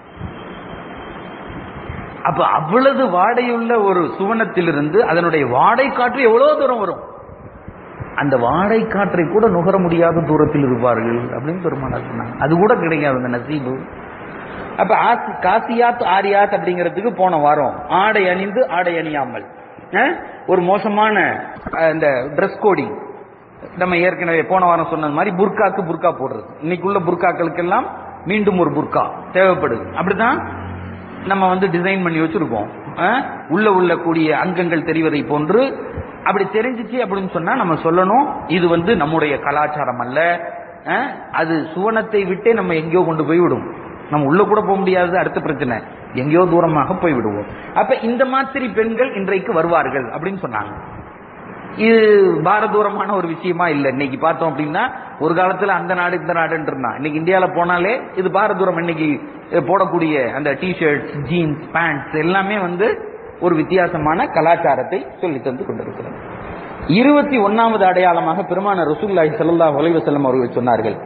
அப்ப அவ்வளவு வாடையுள்ள ஒரு சுவனத்திலிருந்து அதனுடைய வாடை காற்று எவ்வளவு தூரம் வரும் அந்த வாடை காற்றை கூட நுகர முடியாத தூரத்தில் இருப்பார்கள் அப்படின்னு பெருமானார் சொன்னாங்க அது கூட கிடைக்காது அந்த நசீபு அப்ப ஆசி- காசியாத் ஆரியாத் அப்படிங்கிறதுக்கு போன வாரம் ஆடை அணிந்து ஆடை அணியாமல் அஹ், ஒரு மோசமான அஹ், இந்த ட்ரெஸ் கோடிங் நம்ம ஏற்கனவே போன வாரம் சொன்னது மாதிரி புர்காக்கு புர்கா போடுறது இன்னைக்குள்ள புர்காக்களுக்கெல்லாம் மீண்டும் ஒரு புர்கா தேவைப்படுது அப்படித்தான் நம்ம வந்து டிசைன் பண்ணி வச்சிருக்கோம் அஹ், உள்ள உள்ள கூடிய அங்கங்கள் தெரிவதை போன்று அப்படி தெரிஞ்சிச்சு அப்படின்னு சொன்னா நம்ம சொல்லணும் இது வந்து நம்முடைய கலாச்சாரம் அல்ல அஹ், அது சுவனத்தை விட்டே நம்ம எங்கேயோ கொண்டு போய் விடும் நம்ம உள்ள கூட போக முடியாது அடுத்த பிரச்சனை எங்கேயோ தூரமாக போய் விடுவோம் அப்ப இந்த மாதிரி பெண்கள் இன்றைக்கு வருவார்கள் அப்படின்னு சொன்னாங்க இது பாரதூரமான ஒரு விஷயமா இல்ல இன்னைக்கு பார்த்தோம் அப்படின்னா ஒரு காலத்துல அந்த நாடு இந்த நாடுன்னு இருந்தான் இன்னைக்கு இந்தியால போனாலே இது பாரதூரம் இன்னைக்கு அஹ், போடக்கூடிய அந்த டிஷர்ட்ஸ் ஜீன்ஸ் பேண்ட்ஸ் எல்லாமே வந்து ஒரு வித்தியாசமான கலாச்சாரத்தை சொல்லி தந்து கொண்டிருக்கிறது இருபத்தி ஒன்னாவது அடையாளமாக பெருமான ரசூல்லாஹி ஸல்லல்லாஹு அலைஹி வஸல்லம் அவர்கள் சொன்னார்கள்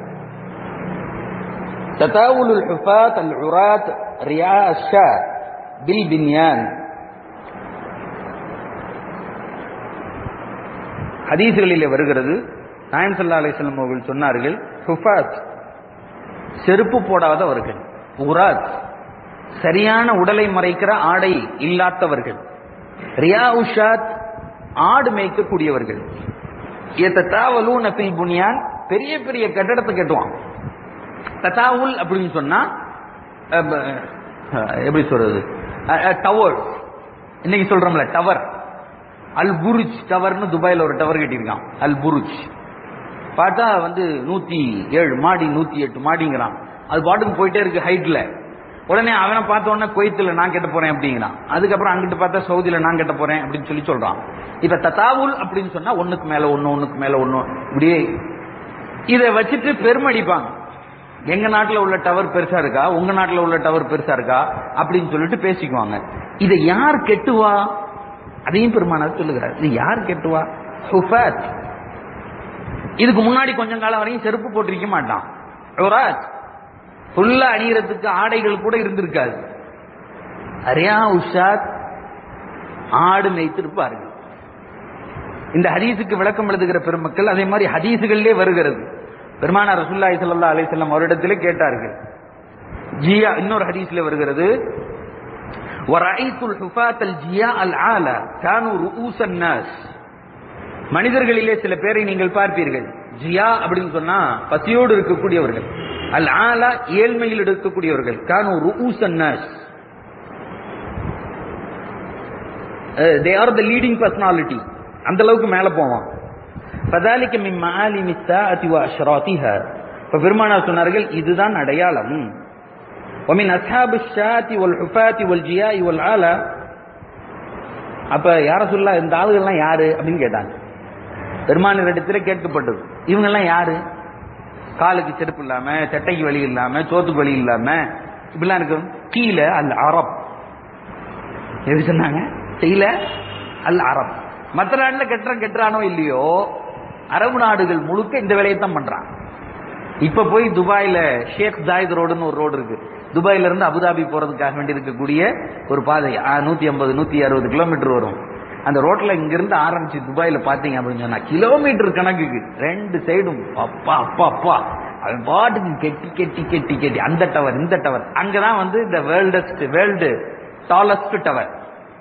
تتاول الحفاة العراة رياء الشاة بالبنيان ஹதீஸ்களிலே வருகிறது நாயம் சல்லா அலிஸ்லாம் அவர்கள் சொன்னார்கள் ஹுஃபாத் செருப்பு போடாதவர்கள் உராத் சரியான உடலை மறைக்கிற ஆடை இல்லாதவர்கள் ரியா உஷாத் ஆடு மேய்க்கக்கூடியவர்கள் தத்தாவலூன ஃபில் புனியான் பெரிய பெரிய கட்டடத்தை கட்டுவான் தத்தாவுல் அப்படின்னு சொன்னா அஹ், ப- அஹ், எப்படி சொல்றது டவர் இன்னைக்கு சொல்றோம்ல டவர் அல் புருஜ் டவர்னு துபாயில ஒரு டவர் கட்டியிருக்கான் அல் புருஜ் பார்த்தா வந்து நூத்தி ஏழு மாடி நூத்தி எட்டு மாடிங்கிறான் அது பாட்டுக்கு போயிட்டே இருக்கு ஹைட்ல உடனே அவனை பார்த்த உடனே குவைத்துல நான் கட்ட போறேன் அப்படிங்கிறான் அதுக்கப்புறம் அங்கிட்டு பார்த்தா சவுதியில நான் கட்ட போறேன் அப்படின்னு சொல்லி சொல்றான் இப்ப தத்தாவுல் அப்படின்னு சொன்னா ஒண்ணுக்கு மேல ஒண்ணு ஒண்ணுக்கு மேல ஒண்ணு இப்படியே இதை வச்சுட்டு பெருமடிப்பாங்க எங்க நாட்டுல உள்ள டவர் பெருசா இருக்கா உங்க நாட்டுல உள்ள டவர் பெருசா இருக்கா அப்படின்னு சொல்லிட்டு பேசிக்குவாங்க இதை யார் கெட்டுவா அதையும் பெருமானார் சொல்லுகிறார் இது யார் கெட்டுவா ஹுஃபத் இதுக்கு முன்னாடி கொஞ்சம் காலம் வரையும் செருப்பு போட்டிருக்க மாட்டான் உராத் ஃபுல்லா அணியறதுக்கு ஆடைகள் கூட இருந்திருக்காது அரியா உஷாத் ஆடு மேய்த்திருப்பார்கள் இந்த ஹதீஸுக்கு விளக்கம் எழுதுகிற பெருமக்கள் அதே மாதிரி ஹதீஸுகளிலே வருகிறது பெருமானார் ரசூல்லாய் ஸல்லல்லாஹு அலைஹி வஸல்லம் அவரிடத்திலே கேட்டார்கள் ஜியா இன்னொரு ஹதீஸ்ல வருகிறது وَرَأَيْتُ الْحُفَاةَ الْجِيَاءَ الْعَالَى كَانُوا رُؤُوسَ النَّاسِ மனிதர்களிலே சில பேரை நீங்கள் பார்ப்பீர்கள் ஜியா அப்படின்னு சொன்னா பசியோடு இருக்கக்கூடியவர்கள் அல் ஆலா ஏழ்மையில் இருக்கக்கூடியவர்கள் கானு ருஊஸ் அன்னாஸ் they are the leading personality அந்த அளவுக்கு மேல போவான் فذلك من معالم الساعة وأشراطها இப்ப பெருமானார் சொன்னார்கள் இதுதான் அடையாளம் ومن أصحاب الشاة والحفاة والجياء والعالى அப்ப யார சொல்ல இந்த ஆளுகள்லாம் யாரு அப்படின்னு கேட்டாங்க பெருமானிடத்துல கேட்கப்பட்டது இவங்க எல்லாம் யாரு காலுக்கு செருப்பு இல்லாம சட்டைக்கு வழி இல்லாம சோத்துக்கு வழி இல்லாம இப்படிலாம் இருக்கும் கீழே அல் அரப் எது சொன்னாங்க கீழே அல் அரப் மற்ற நாட்டுல கெட்டுறான் கெட்டுறானோ இல்லையோ அரபு நாடுகள் முழுக்க இந்த வேலையை தான் பண்றான் இப்ப போய் துபாயில ஷேக் ஜாயித் ரோடுன்னு ஒரு ரோடு இருக்கு துபாயில இருந்து அபுதாபி போறதுக்காக வேண்டி இருக்கக்கூடிய ஒரு பாதை நூத்தி ஐம்பது நூத்தி அறுபது கிலோமீட்டர் வரும் அந்த ரோட்ல இங்க இருந்து ஆரம்பிச்சு துபாயில பாத்தீங்க அப்படின்னு சொன்னா கிலோமீட்டர் கணக்குக்கு ரெண்டு சைடும் அப்பா அப்பா அப்பா அவன் பாட்டுக்கு கெட்டி கெட்டி கெட்டி கெட்டி அந்த டவர் இந்த டவர் அங்கதான் வந்து இந்த வேர்ல்டஸ்ட் வேர்ல்டு டாலஸ்ட் டவர்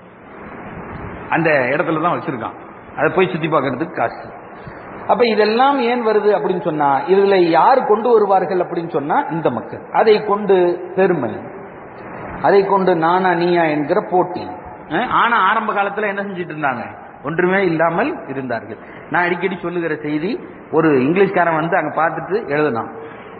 அந்த இடத்துல தான் வச்சிருக்கான் அதை போய் சுத்தி பார்க்கறதுக்கு காசு அப்ப இதெல்லாம் ஏன் வருது அப்படின்னு சொன்னா இதுல யார் கொண்டு வருவார்கள் அப்படின்னு சொன்னா இந்த மக்கள் அதை கொண்டு பெருமை அதை கொண்டு நானா நீயா என்கிற போட்டி அஹ் ஆனா ஆரம்ப காலத்துல என்ன செஞ்சிட்டு இருந்தாங்க ஒன்றுமே இல்லாமல் இருந்தார்கள் நான் அடிக்கடி சொல்லுகிற செய்தி ஒரு இங்கிலீஷ்காரன் வந்து அங்க பார்த்துட்டு எழுதினான்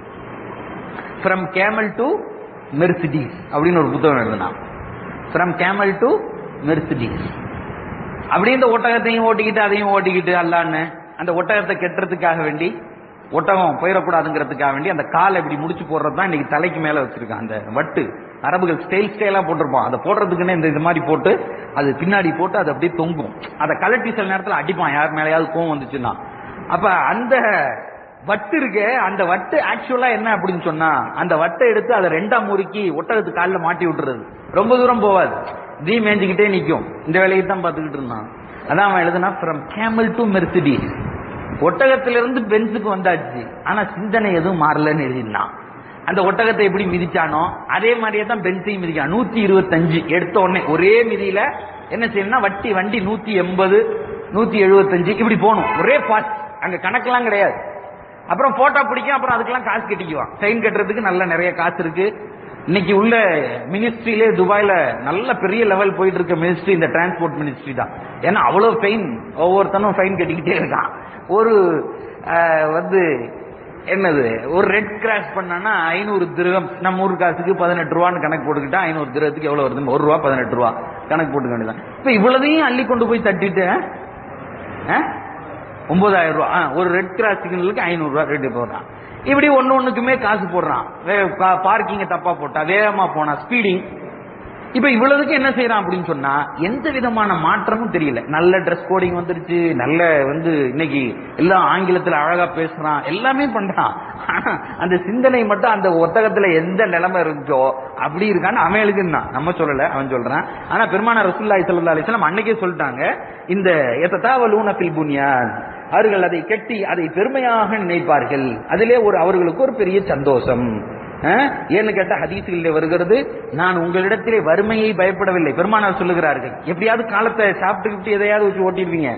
ஃப்ரம் கேமல் டு மெர்சிடிஸ் அப்படின்னு ஒரு புத்தகம் எழுதினான் ஃப்ரம் கேமல் டு மெர்சிடிஸ் அப்படியே இந்த ஒட்டகத்தையும் ஓட்டிக்கிட்டு அதையும் ஓட்டிக்கிட்டு அல்லான்னு அந்த ஒட்டகத்தை கெட்டுறதுக்காக வேண்டி ஒட்டகம் போயிடக்கூடாதுங்கிறதுக்காக வேண்டி அந்த காலை இப்படி முடிச்சு போடுறது தான் இன்னைக்கு தலைக்கு மேல வச்சிருக்கான் அந்த வட்டு அரபுகள் ஸ்டைல் ஸ்டைலா போட்டிருப்பான் அதை போடுறதுக்குன்னு இந்த இது மாதிரி போட்டு அது பின்னாடி போட்டு அது அப்படியே தொங்கும் அதை கலட்டி சில நேரத்தில் அடிப்பான் யார் மேலேயாவது கோவம் வந்துச்சுன்னா அப்ப அந்த வட்டு இருக்கு அந்த வட்டு ஆக்சுவலா என்ன அப்படின்னு சொன்னா அந்த வட்டை எடுத்து அதை ரெண்டா முறுக்கி ஒட்டகத்து காலில் மாட்டி விட்டுறது ரொம்ப தூரம் போவாது தீ மேய்ஞ்சுக்கிட்டே நிக்கும் இந்த வேலையை தான் பார்த்துக்கிட்டு இருந்தான் அதான் அவன் எழுதுனா ஃப்ரம் கேமல் டு மெர்சிடிஸ் ஒட்டகத்திலிருந்து பென்ஸுக்கு வந்தாச்சு ஆனா சிந்தனை எதுவும் மாறலன்னு எழுதினான் அந்த ஒட்டகத்தை எப்படி மிதிச்சானோ அதே மாதிரியே தான் பென்ஸையும் மிதிக்கான் நூத்தி இருபத்தஞ்சு எடுத்த உடனே ஒரே மிதியில என்ன செய்யணும்னா வட்டி வண்டி நூத்தி எண்பது நூத்தி எழுபத்தஞ்சு இப்படி போகணும் ஒரே பாஸ் அங்க கணக்கெல்லாம் கிடையாது அப்புறம் போட்டோ பிடிக்கும் அப்புறம் அதுக்கெல்லாம் காசு கட்டிக்குவான் சைன் கட்டுறதுக்கு நல்ல நிறைய காசு இருக்கு இன்னைக்கு உள்ள மினிஸ்ட்ரியிலே துபாயில நல்ல பெரிய லெவல் போயிட்டு இருக்க மினிஸ்ட்ரி இந்த டிரான்ஸ்போர்ட் மினிஸ்ட்ரி தான் ஏன்னா அவ்வளவு ஃபைன் ஒவ்வொருத்தனும் ஃபைன் கட்டிக்கிட்டே இருக்கான் ஒரு அஹ், வந்து என்னது ஒரு ரெட் கிராஸ் பண்ணனா ஐநூறு திருகம் நம்ம ஊர் காசுக்கு பதினெட்டு ரூபான்னு கணக்கு போட்டுக்கிட்டா ஐநூறு திருகத்துக்கு எவ்வளவு வருது ஒரு ரூபா பதினெட்டு ரூபா கணக்கு போட்டுக்க வேண்டியதான் இப்ப இவ்வளவையும் அள்ளி கொண்டு போய் தட்டிட்டு ஆ? ஒன்பதாயிரம் ரூபா ஆ, ஒரு ரெட் கிராஸ் சிக்னலுக்கு ஐநூறு ரூபா ரேட்டு போடுறான் இப்படி ஒண்ணு ஒண்ணுக்குமே காசு போடுறான் பார்க்கிங்க தப்பா போட்டா வேகமா போனா ஸ்பீடிங் இப்ப இவ்வளவுக்கு என்ன செய்யறான் அப்படின்னு சொன்னா எந்த விதமான மாற்றமும் தெரியல நல்ல ட்ரெஸ் கோடிங் வந்துருச்சு நல்ல வந்து இன்னைக்கு எல்லாம் ஆங்கிலத்துல அழகா பேசுறான் எல்லாமே பண்றான் ஆனா அந்த சிந்தனை மட்டும் அந்த ஒத்தகத்துல எந்த நிலைமை இருந்துச்சோ அப்படி இருக்கான்னு அவன் எழுதுனான் நம்ம சொல்லல அவன் சொல்றான் ஆனா பெருமான ரசூல்லாய் சல்லா அலிஸ்லாம் அன்னைக்கே சொல்லிட்டாங்க இந்த எத்ததாவலூன ஃபில் புனியான் அவர்கள் அதை கட்டி அதை பெருமையாக நினைப்பார்கள் அதிலே ஒரு அவர்களுக்கு ஒரு பெரிய சந்தோஷம் அஹ், ஏன்னு கேட்டா ஹதீசுகளில் வருகிறது நான் உங்களிடத்திலே வறுமையை பயப்படவில்லை பெருமானார் சொல்லுகிறார்கள் எப்படியாவது காலத்தை சாப்பிட்டுக்கிட்டு எதையாவது வச்சு ஓட்டிருவீங்க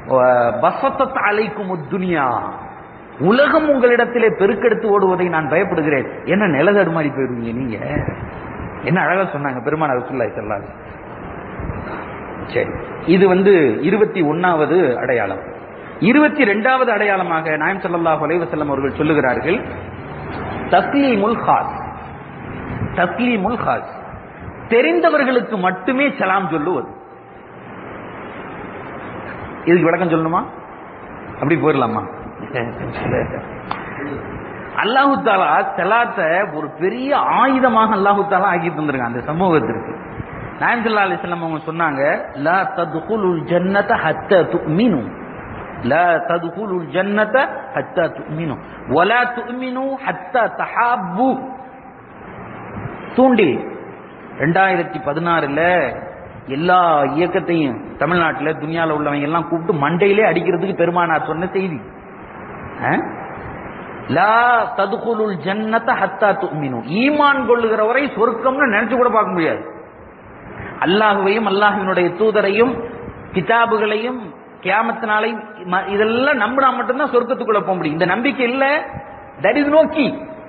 பசத்த அலைக்கும் துனியா உலகம் உங்களிடத்திலே பெருக்கெடுத்து ஓடுவதை நான் பயப்படுகிறேன் என்ன நிலதடு மாதிரி போயிடுவீங்க நீங்க என்ன அழகா சொன்னாங்க பெருமானார் ரசூலுல்லாஹி ஸல்லல்லாஹு அலைஹி வஸல்லம். சரி இது வந்து இருபத்தி ஒன்னாவது அடையாளம் இருபத்தி ரெண்டாவது அடையாளமாக நாயம் ஸல்லல்லாஹு அலைஹி வஸல்லம் அவர்கள் சொல்லுகிறார்கள் தஸ்லீமுல் ஹாஸ் தஸ்லீமுல் ஹாஸ் தெரிந்தவர்களுக்கு மட்டுமே சலாம் சொல்லுவது இதுக்கு விளக்கம் சொல்லணுமா அப்படி போயிடலாமா அல்லாஹு தாலா செலாத்த ஒரு பெரிய ஆயுதமாக அல்லாஹு தாலா ஆக்கி தந்திருக்காங்க அந்த சமூகத்திற்கு நாயம் சல்லா அலிஸ்லாம் அவங்க சொன்னாங்க லா ததுகுலுல் ஜன்னத ஹத்த துமினு லா ததுகுலுல் ஜன்னத ஹத்தா துமினு வலா துமினு ஹத்தா தஹாப்பு தூண்டில் ரெண்டாயிரத்தி பதினாறுல எல்லா இயக்கத்தையும் தமிழ்நாட்டுல துனியால உள்ளவங்க எல்லாம் கூப்பிட்டு மண்டையிலே அடிக்கிறதுக்கு பெருமானார் சொன்ன செய்தி அஹ்? லா ததுகுலுல் ஜன்னத ஹத்தா துமினு ஈமான் கொள்ளுகிற வரை சொர்க்கம்னு நினைச்சு கூட பார்க்க முடியாது அல்லாஹுவையும் அல்லாஹுவினுடைய தூதரையும் கிதாபுகளையும் கியாமத்தினாலையும் ம- இதெல்லாம் நம்பினா மட்டும்தான் சொர்க்கத்துக்குள்ள போக முடியும் இந்த நம்பிக்கை இல்ல தட் இஸ் நோக்கி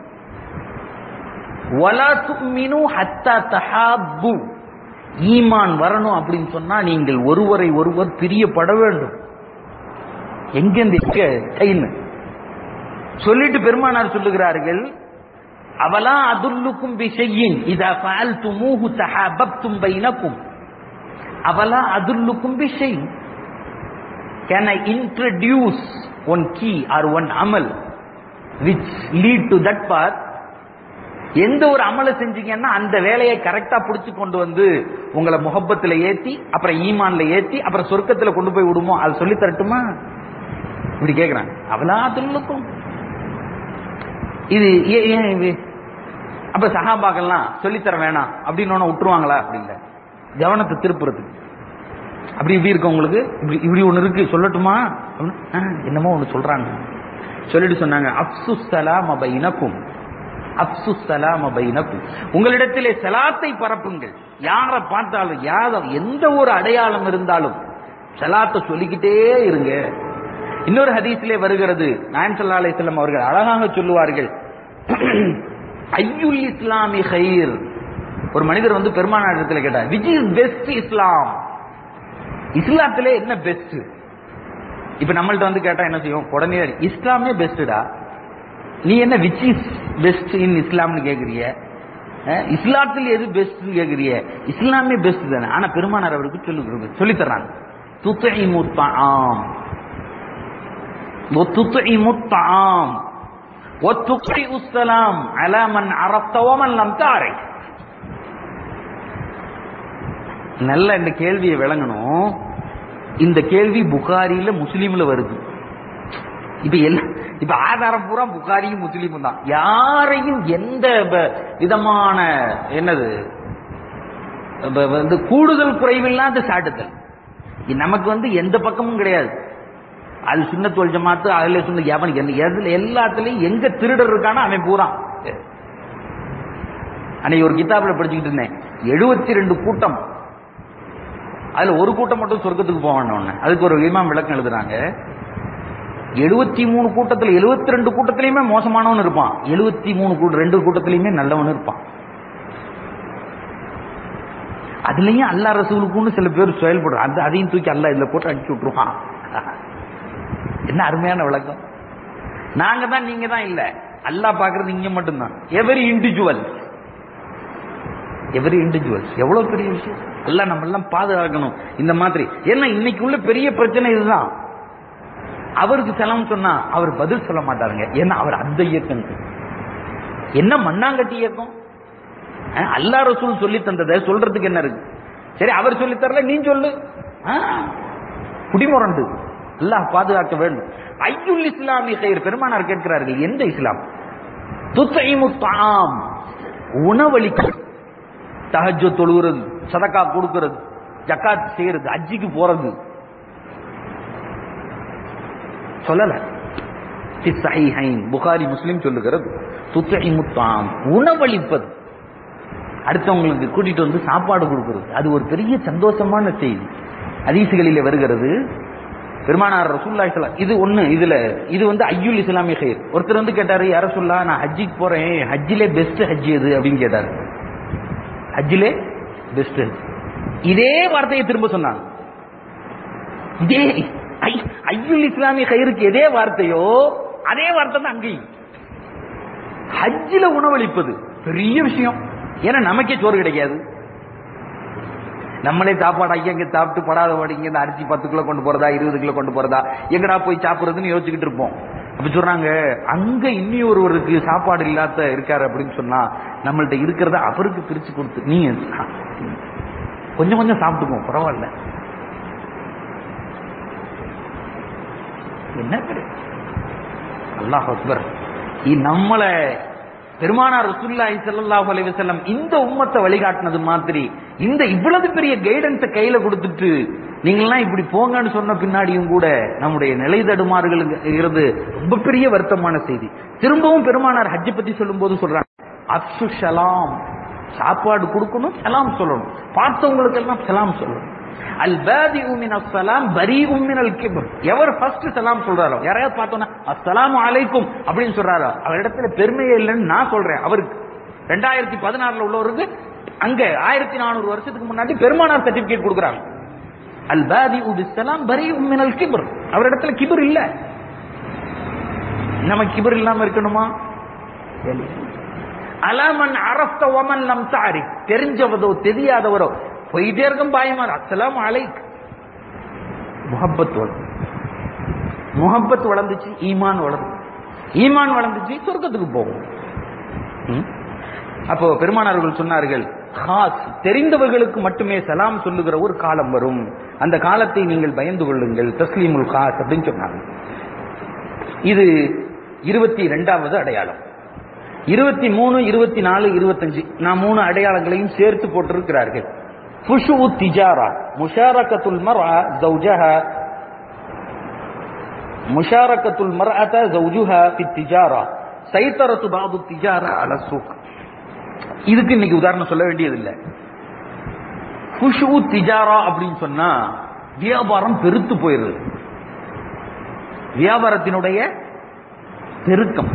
வலா துமினு ஹத்தா தஹாப்பு ஈமான் வரணும் அப்படின்னு சொன்னா நீங்கள் ஒருவரை ஒருவர் பிரியப்பட வேண்டும் எங்கெந்த கைன்னு சொல்லிட்டு பெருமானார் சொல்லுகிறார்கள் அவலா அதுல்லுக்கும் பிஷையின் இதா ஃபஅல்துமூஹு தஹாபப்தும் பைனக்கும் அவலா அதுல்லுக்கும் பிஷை can I introduce one key or one அமல் which lead to that path எந்த ஒரு அமலை செஞ்சீங்கன்னா அந்த வேலையை கரெக்டா புடிச்சு கொண்டு வந்து உங்களை முகப்பத்துல ஏத்தி அப்புறம் ஈமான்ல ஏத்தி அப்புறம் சொர்க்கத்துல கொண்டு போய் விடுமோ அது சொல்லி தரட்டுமா இப்படி கேக்குறாங்க அவலா அதுல்லுக்கும் இது ஏ- ஏன் இது அப்ப சஹாபாக்கள்லாம் சொல்லித்தர வேணாம் அப்படின்னு ஒண்ணு விட்டுருவாங்களா அப்படி இல்ல கவனத்தை திருப்புறதுக்கு அப்படி இப்படி இருக்கு உங்களுக்கு இப்படி இப்படி ஒண்ணு இருக்கு சொல்லட்டுமா அப்படின்னு, "ஆ, என்னமோ ஒண்ணு சொல்றாங்க சொல்லிட்டு சொன்னாங்க அப்சு சலாம் பைனக்கும் அப்சு சலாம் பைனக்கும் உங்களிடத்திலே சலாத்தை பரப்புங்கள் யாரை பார்த்தாலும் யாத எந்த ஒரு அடையாளம் இருந்தாலும் சலாத்தை சொல்லிக்கிட்டே இருங்க இன்னொரு ஹதீஸிலே வருகிறது நாயம் ஸல்லல்லாஹு அலைஹி வஸல்லம் அவர்கள் அழகாக சொல்லுவார்கள் ஐயுல் இஸ்லாமி ஹைர் ஒரு மனிதர் வந்து பெருமானார் இடத்துல கேட்டார் விச் இஸ் பெஸ்ட் இஸ்லாம் இஸ்லாத்திலே என்ன பெஸ்ட் இப்ப நம்மள்ட்ட வந்து கேட்டா என்ன செய்யும் உடனே இஸ்லாமே பெஸ்டா நீ என்ன விச் இஸ் பெஸ்ட் இன் இஸ்லாம்னு கேக்குறிய அஹ், இஸ்லாத்தில் எது பெஸ்ட் கேக்குறிய இஸ்லாமே பெஸ்ட் தானே ஆனா பெருமானார் அவருக்கு சொல்லி சொல்லி தர்றாங்க துத்இமு தஆம் وتطعم الطعام وتقرئ السلام على من عرفت ومن لم تعرف நல்ல இந்த கேள்வியை விளங்கணும் இந்த கேள்வி புகாரில முஸ்லீம்ல வருது இப்ப என்ன இப்ப ஆதாரம் பூரா புகாரியும் முஸ்லீமும் தான் யாரையும் எந்த ப- விதமான என்னது ப- வந்து கூடுதல் குறைவில்லாத சாட்டுதல் இது நமக்கு வந்து எந்த பக்கமும் கிடையாது அது சின்ன தோல் ஜமாத்து அதுல சொன்ன எவன் என்ன எதுல எல்லாத்துலயும் எங்க திருடர் இருக்கானோ அவன் பூரா அன்னைக்கு ஒரு கிதாபில் படிச்சுக்கிட்டு இருந்தேன் எழுபத்தி ரெண்டு கூட்டம் அதுல ஒரு கூட்டம் மட்டும் சொர்க்கத்துக்கு போவான்னு அதுக்கு ஒரு இமாம் விளக்கம் எழுதுறாங்க எழுபத்தி மூணு கூட்டத்துல எழுபத்தி ரெண்டு கூட்டத்திலயுமே மோசமானவன் இருப்பான் எழுபத்தி மூணு கூட்ட ரெண்டு கூட்டத்திலயுமே நல்லவன் இருப்பான் அதுலயும் அல்லா ரசூலுக்குன்னு சில பேர் செயல்படுறான் அந்த அதையும் தூக்கி அல்லா இதுல போட்டு அடிச்சு விட்டுருவான் என்ன அருமையான விளக்கம் நாங்க தான் நீங்க தான் இல்ல அல்லாஹ் பாக்குறது இங்க மட்டும்தான் எவரி இண்டிவிஜுவல் எவரி இண்டிவிஜுவல்ஸ் எவ்வளவு பெரிய விஷயம் எல்லாம் நம்ம எல்லாம் பாதுகாக்கணும் இந்த மாதிரி ஏன்னா இன்னைக்கு உள்ள பெரிய பிரச்சனை இதுதான் அவருக்கு செலவு சொன்னா அவர் பதில் சொல்ல மாட்டாருங்க ஏன்னா அவர் அந்த இயக்கம் என்ன மண்ணாங்கட்டி இயக்கம் அஹ், அல்லாஹ் ரசூல் சொல்லி தந்ததை சொல்றதுக்கு என்ன இருக்கு சரி அவர் சொல்லி தரல நீ சொல்லு ஆஹ், குடிமுரண்டு அல்லாஹ் பாதுகாக்க வேண்டும் ஐயுல் இஸ்லாமி கயிர் பெருமானார் கேட்கிறார்கள் எந்த இஸ்லாம் துத்தைமு தாம் உணவளிக்க தஹஜ்ஜத் தொழுகிறது சதக்கா கொடுக்கிறது ஜக்காத் செய்யறது அஜிக்கு போறது சொல்லல ஃபி ஸஹீஹைன் புகாரி முஸ்லிம் சொல்லுகிறது துத்தைமு தாம் உணவளிப்பது அடுத்தவங்களுக்கு கூட்டிட்டு வந்து சாப்பாடு கொடுக்கிறது அது ஒரு பெரிய சந்தோஷமான செய்தி ஹதீசுகளிலே வருகிறது பெருமானார் ரசூல்லாய் ஸல்லல்லாஹு இது ஒண்ணு இதுல இது வந்து ஐயுல் இஸ்லாமிய கயிர் ஒருத்தர் வந்து கேட்டாரு யார சொல்லா நான் ஹஜ்ஜிக்கு போறேன் ஹஜ்ஜிலே பெஸ்ட் ஹஜ் எது அப்படின்னு கேட்டாரு ஹஜ்ஜிலே பெஸ்ட் ஹஜ் இதே வார்த்தையை திரும்ப சொன்னாங்க இதே ஐ- ஐயுல் இஸ்லாமிய கயிறுக்கு எதே வார்த்தையோ அதே வார்த்தை தான் அங்கேயும் ஹஜ்ஜில உணவளிப்பது பெரிய விஷயம் ஏன்னா நமக்கே சோறு கிடைக்காது நம்மளே சாப்பாடு ஐயா இங்க சாப்பிட்டு படாத பாடு இங்க இந்த அரிசி பத்து கிலோ கொண்டு போறதா இருபது கிலோ கொண்டு போறதா எங்கடா போய் சாப்பிடுறதுன்னு யோசிச்சுக்கிட்டு இருப்போம் அப்ப சொல்றாங்க அங்க இன்னி ஒருவருக்கு சாப்பாடு இல்லாத இருக்காரு அப்படின்னு சொன்னா நம்மள்ட்ட இருக்கிறத அவருக்கு பிரிச்சு கொடுத்து நீங்க சா- கொஞ்சம் கொஞ்சம் சாப்பிட்டுக்குவோம் பரவாயில்ல என்ன கிடையாது அல்லாஹ் அக்பர் இ- நம்மள பெருமானார் ரசூலுல்லாஹி ஸல்லல்லாஹு அலைஹி வஸல்லம் இந்த உம்மத்தை வழிகாட்டினது மாதிரி இந்த இவ்வளவு பெரிய கைடன்ஸ கையில கொடுத்துட்டு நீங்களாம் இப்படி போங்கன்னு சொன்ன பின்னாடியும் கூட நம்முடைய நிலை தடுமாறுகிறது ரொம்ப பெரிய வருத்தமான செய்தி திரும்பவும் பெருமானார் ஹஜ் பத்தி சொல்லும்போது சொல்றாங்க அப்சு ஷலாம் சாப்பாடு கொடுக்கணும் சலாம் சொல்லணும் பார்த்தவங்களுக்கு எல்லாம் சலாம் சொல்லணும் அல் பாதி உமின் அஸ்ஸலாம் பரி உமின் அல் கிபர் எவர் ஃபர்ஸ்ட் சலாம் சொல்றாரோ யாரையாவது பார்த்தோன்னா அஸ்ஸலாமு அலைக்கும் அப்படின்னு சொல்றாரோ அவர் இடத்துல பெருமையே இல்லைன்னு நான் சொல்றேன் அவருக்கு ரெண்டாயிரத்தி பதினாறுல உள்ளவருக்கு அங்க ஆயிரத்தி நானூறு வருஷத்துக்கு முன்னாடி பெருமானார் சர்டிபிகேட் கொடுக்குறாங்க அல் பாதி உபிஸ்லாம் பரி உமின் அல் கிபர் அவர் இடத்துல கிபர் இல்ல நம்ம கிபர் இல்லாம இருக்கணுமா அலமன் அரஸ்த ஒமன் லம் தாரி தெரிஞ்சவதோ தெரியாதவரோ போயிட்டே இருக்கும் பாயமார் அஸ்ஸலாம் அலைக் முஹப்பத் வளர்ந்து முஹப்பத் வளர்ந்துச்சு ஈமான் வளர்ந்து ஈமான் வளர்ந்துச்சு சொர்க்கத்துக்கு போகும் ம்? அப்போ பெருமானார்கள் சொன்னார்கள் ஹாஸ் தெரிந்தவர்களுக்கு மட்டுமே சலாம் சொல்லுகிற ஒரு காலம் வரும் அந்த காலத்தை நீங்கள் பயந்து கொள்ளுங்கள் தஸ்லீமுல் ஹாஸ் அப்படின்னு சொன்னாங்க இது இருபத்தி ரெண்டாவது அடையாளம் இருபத்தி மூணு இருபத்தி நாலு இருபத்தஞ்சு நான் மூணு அடையாளங்களையும் சேர்த்து போட்டிருக்கிறார்கள் புஷு திஜாரா முஷாரக்கத்துல் மர்அ ஜௌஜஹா முஷாரக்கத்துல் மர்அத ஜௌஜுஹா ஃபி திஜாரா சைத்தரத்து பாபு திஜாரா அல சூக் இதுக்கு இன்னைக்கு உதாரணம் சொல்ல வேண்டியதில்லை புஷு திஜாரா அப்படின்னு சொன்னா வியாபாரம் பெருத்து போயிருது வியாபாரத்தினுடைய பெருக்கம்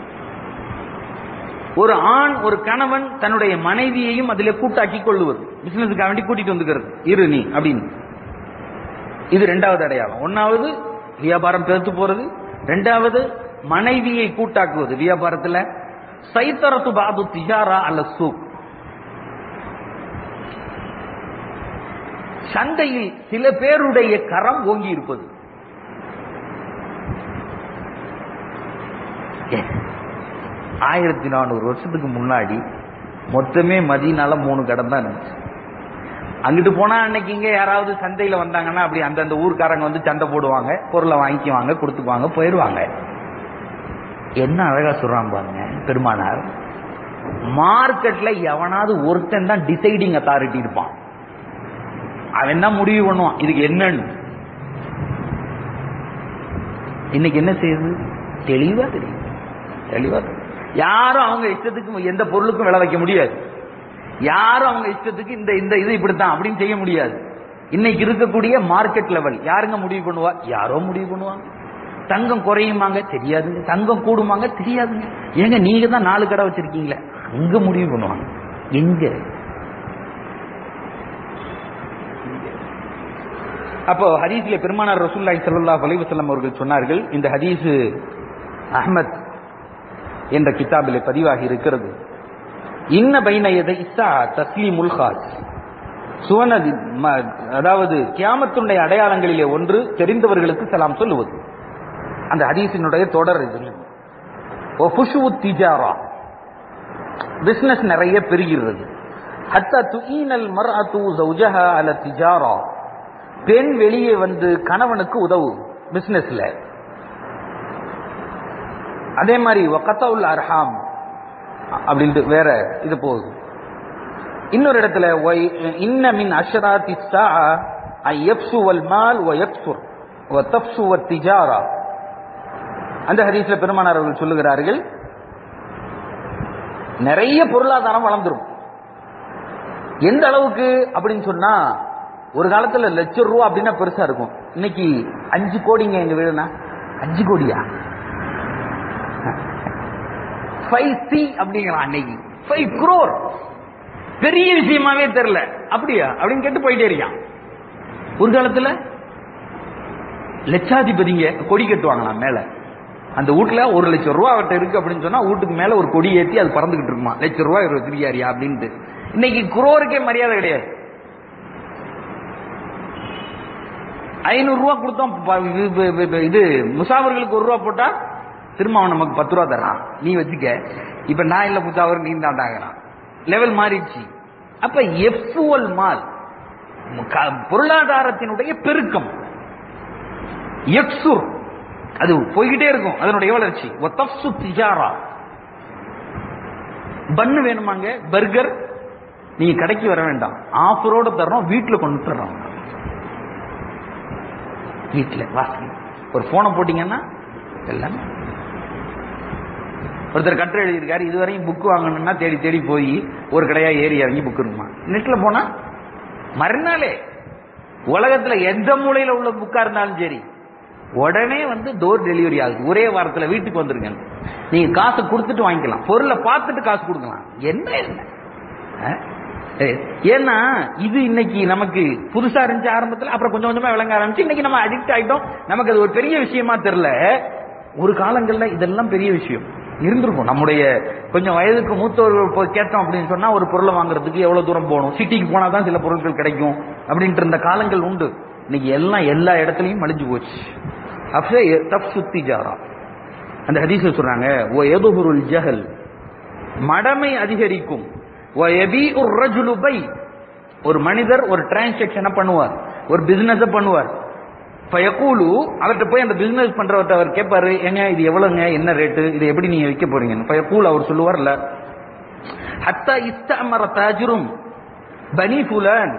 ஒரு ஆண் ஒரு கணவன் தன்னுடைய மனைவியையும் அதிலே கூட்டாக்கி கொள்ளுவது பிசினஸுக்காக வேண்டி கூட்டிட்டு வந்துக்கிறது இரு நீ அப்படின்னு இது ரெண்டாவது அடையாளம் ஒன்னாவது வியாபாரம் பெருத்து போறது ரெண்டாவது மனைவியை கூட்டாக்குவது வியாபாரத்துல சைத்தரத்து பாபு திஜாரா அல்ல சூக் சந்தையில் சில பேருடைய கரம் ஓங்கி இருப்பது ஆயிரத்தி நானூறு வருஷத்துக்கு முன்னாடி மொத்தமே மதியனால மூணு கடன் தான் இருந்துச்சு அங்கிட்டு போனா அன்னைக்கு இங்க யாராவது சந்தையில வந்தாங்கன்னா அப்படி அந்தந்த ஊர்க்காரங்க வந்து சந்தை போடுவாங்க பொருளை வாங்கிக்குவாங்க கொடுத்துக்குவாங்க போயிடுவாங்க என்ன அழகா சொல்றான் பாருங்க பெருமானார் மார்க்கெட்ல எவனாவது ஒருத்தன் தான் டிசைடிங் அத்தாரிட்டி இருப்பான் அவன் தான் முடிவு பண்ணுவான் இதுக்கு என்னன்னு இன்னைக்கு என்ன செய்யுது தெளிவா தெரியும் தெளிவா தெரியும் யாரும் அவங்க இஷ்டத்துக்கு எந்த பொருளுக்கும் விலை வைக்க முடியாது யாரும் அவங்க இஷ்டத்துக்கு இந்த இந்த இது இப்படித்தான் அப்படின்னு செய்ய முடியாது இன்னைக்கு இருக்கக்கூடிய மார்க்கெட் லெவல் யாருங்க முடிவு பண்ணுவா யாரோ முடிவு பண்ணுவாங்க தங்கம் குறையுமாங்க தெரியாதுங்க தங்கம் கூடுமாங்க தெரியாதுங்க ஏங்க நீங்க தான் நாலு கடை வச்சிருக்கீங்களே அங்க முடிவு பண்ணுவாங்க எங்க அப்போ ஹதீஸ்ல பெருமானார் ரசூல்லாய் ஸல்லல்லாஹு அலைஹி வஸல்லம் அவர்கள் சொன்னார்கள் இந்த ஹதீஸ் அஹ்மத் என்ற கிதாபிலே பதிவாகி இருக்கிறது இன்ன பைன எதை இஸ்ஸா தஸ்லீமுல் காஸ் சுவனதி ம- அதாவது கியாமத்துடைய அடையாளங்களிலே ஒன்று தெரிந்தவர்களுக்கு சலாம் சொல்லுவது அந்த ஹதீஸினுடைய தொடர் இது ஓ புஷு திஜாரா பிசினஸ் நிறைய பெருகிறது ஹத்தா துஈனல் மர்அத்து ஜௌஜஹா அல திஜாரா பெண் வெளியே வந்து கணவனுக்கு உதவும் பிசினஸ்ல அதே மாதிரி வக்கத்தவுல் அர்ஹாம் அப்படின்ட்டு வேற இது போகுது இன்னொரு இடத்துல ஒய்- இன்ன மின் அஷராத்தி الساعة أن يفسو المال ويكثر وتفسو التجارة அந்த ஹதீஸ்ல பெருமானார் அவர்கள் சொல்லுகிறார்கள் நிறைய பொருளாதாரம் வளர்ந்துரும் எந்த அளவுக்கு அப்படின்னு சொன்னா ஒரு காலத்துல லட்சம் ரூபா அப்படின்னா பெருசா இருக்கும் இன்னைக்கு அஞ்சு கோடிங்க எங்க வீடுனா அஞ்சு கோடியா ஃபைவ் சி அப்படிங்கிறான் அன்னைக்கு ஃபைவ் குரோர் பெரிய விஷயமாவே தெரியல அப்படியா அப்படின்னு கேட்டு போயிட்டே இருக்கான் ஒரு காலத்துல லட்சாதிபதிங்க கொடி கட்டுவாங்களாம் மேல அந்த வீட்டுல ஒரு லட்சம் ரூபா அவர்கிட்ட இருக்கு அப்படின்னு சொன்னா வீட்டுக்கு மேல ஒரு கொடி ஏத்தி அது பறந்துகிட்டு இருக்குமா லட்சம் ரூபாய் இவர் வச்சிருக்காரியா அப்படின்ட்டு இன்னைக்கு குரோருக்கே மரியாதை கிடையாது ஐநூறு ரூபா கொடுத்தோம் ப- இது- இது- இது- இது முசாவர்களுக்கு ஒரு ரூபா போட்டா திரும்ப அவன் நமக்கு பத்து ரூபா தரான் நீ வச்சுக்க இப்ப நான் இல்ல முசாவர் நீ தாண்டாங்கிறான் லெவல் மாறிடுச்சு அப்ப எஃப்சுவல் மால் க- பொருளாதாரத்தினுடைய பெருக்கம் எக்ஸுர் அது போய்கிட்டே இருக்கும் அதனுடைய வளர்ச்சி ஒத்தப்சு திஜாரா பன்னு வேணுமாங்க பர்கர் நீங்க கடைக்கு வர வேண்டாம் ஆஃபரோட தர்றோம் வீட்டுல கொண்டு தர்றோம் வீட்டுல வாசல் ஒரு போனை போட்டீங்கன்னா எல்லாம் ஒருத்தர் கட்டுரை எழுதியிருக்காரு இதுவரையும் புக் வாங்கணும்னா தேடி தேடி போய் ஒரு கடையா ஏறி இறங்கி புக் இருக்குமா நெட்ல போனா மறுநாளே உலகத்துல எந்த மூலையில உள்ள புக்கா இருந்தாலும் சரி உடனே வந்து டோர் டெலிவரி ஆகுது ஒரே வாரத்துல வீட்டுக்கு வந்துருங்க நீங்க காசு கொடுத்துட்டு வாங்கிக்கலாம் பொருளை பார்த்துட்டு காசு கொடுக்கலாம் என்ன என்ன அஹ்? ஏ- ஏன்னா இது இன்னைக்கு நமக்கு புதுசா இருந்துச்சு ஆரம்பத்துல அப்புறம் கொஞ்சம் கொஞ்சமா விளங்க ஆரம்பிச்சு இன்னைக்கு நம்ம அடிக்ட் ஆயிட்டோம் நமக்கு அது ஒரு பெரிய விஷயமா தெரியல ஒரு காலங்கள்ல இதெல்லாம் பெரிய விஷயம் இருந்திருக்கும் நம்முடைய கொஞ்சம் வயதுக்கு மூத்தவர்கள் போய் கேட்டோம் அப்படின்னு சொன்னா ஒரு பொருளை வாங்குறதுக்கு எவ்வளவு தூரம் போகணும் சிட்டிக்கு போனா தான் சில பொருட்கள் கிடைக்கும் அப்படின்ட்டு இருந்த காலங்கள் உண்டு இன்னைக்கு எல்லாம் எல்லா இடத்துலயும் மலிஞ்சு போச்சு அப்ப தப் சுத்தி ஜாரா அந்த ஹதீஸ்ல சொல்றாங்க ஓ எதுகுருல் ஜஹல் மடமை அதிகரிக்கும் ஓ எபீஉர் ரஜுலு பை ஒரு மனிதர் ஒரு டிரான்சாக்சனை பண்ணுவார் ஒரு பிசினஸ் பண்ணுவார் பயக்கூலு அவர்கிட்ட போய் அந்த பிசினஸ் பண்றவர்கிட்ட அவர் கேட்பாரு ஏங்க இது எவ்வளவுங்க என்ன ரேட்டு இது எப்படி நீங்க விற்க போறீங்க பயக்கூல் அவர் சொல்லுவார்ல ஹத்தா இஸ்தமர தாஜுரும் பனி ஃபுலன்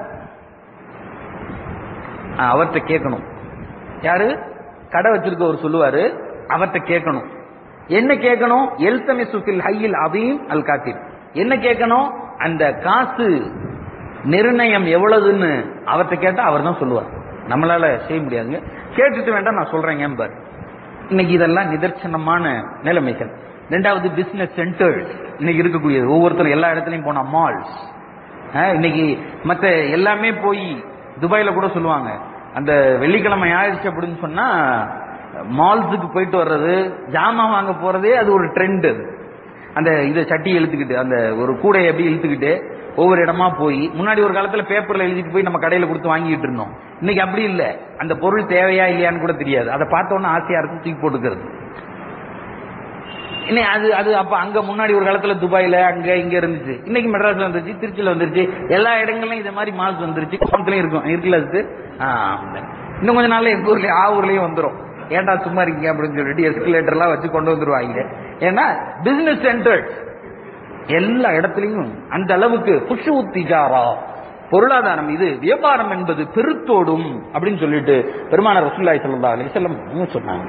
அவர்கிட்ட கேட்கணும் யாரு கடை வச்சிருக்கவர் சொல்லுவாரு அவர்கிட்ட கேட்கணும் என்ன கேட்கணும் எல்தமி சுஃபில் ஹையில் அதீம் அல் காத்திர் என்ன கேட்கணும் அந்த காசு நிர்ணயம் எவ்வளவுன்னு அவர்கிட்ட கேட்டா அவர் தான் சொல்லுவார் நம்மளால செய்ய முடியாதுங்க கேட்டுட்டு வேண்டாம் நான் சொல்றேங்க என்பார் இன்னைக்கு இதெல்லாம் நிதர்சனமான நிலைமைகள் ரெண்டாவது பிசினஸ் சென்டர் இன்னைக்கு இருக்கக்கூடியது ஒவ்வொருத்தரும் எல்லா இடத்துலயும் போனா மால்ஸ் இன்னைக்கு மத்த எல்லாமே போய் துபாயில கூட சொல்லுவாங்க அந்த வெள்ளிக்கிழமை ஆயிடுச்சு அப்படின்னு சொன்னா மால்ஸுக்கு போயிட்டு வர்றது ஜாமான் வாங்க போறதே அது ஒரு ட்ரெண்ட் அது அந்த இதை சட்டி இழுத்துக்கிட்டு அந்த ஒரு கூடையை எப்படி இழுத்துக்கிட்டு ஒவ்வொரு இடமா போய் முன்னாடி ஒரு காலத்துல பேப்பர்ல எழுதிட்டு போய் நம்ம கடையில கொடுத்து வாங்கிட்டு இருந்தோம் இன்னைக்கு அப்படி இல்ல அந்த பொருள் தேவையா இல்லையான்னு கூட தெரியாது அதை பார்த்தோன்னா ஆசையா இருக்கும் தூக்கி போட்டுக்கிறது இன்னைக்கு அது அது அப்ப அங்க முன்னாடி ஒரு காலத்துல துபாயில அங்க இங்க இருந்துச்சு இன்னைக்கு மெட்ராஸ்ல வந்துருச்சு திருச்சியில வந்துருச்சு எல்லா இடங்கள்லயும் இந்த மாதிரி மால்ஸ் வந்துருச்சு கோயம்புத்தூர்லயும் இருக்கும் இருக்குல்ல அது ஆ, இன்னும் கொஞ்ச நாள்ல எங்க ஊர்லயும் ஆ ஊர்லயும் வந்துரும் ஏன்டா சும்மா இருக்கீங்க அப்படின்னு சொல்லிட்டு எஸ்கலேட்டர் எல்லாம் வச்சு கொண்டு வந்துருவாங்க ஏன்னா பிசினஸ் சென்டர் எல்லா இடத்துலயும் அந்த அளவுக்கு புஷு திஜாரா பொருளாதாரம் இது வியாபாரம் என்பது பெருத்தோடும் அப்படின்னு சொல்லிட்டு பெருமான ரசூல்லாய் ஸல்லல்லாஹு அலைஹி வஸல்லம் சொன்னாங்க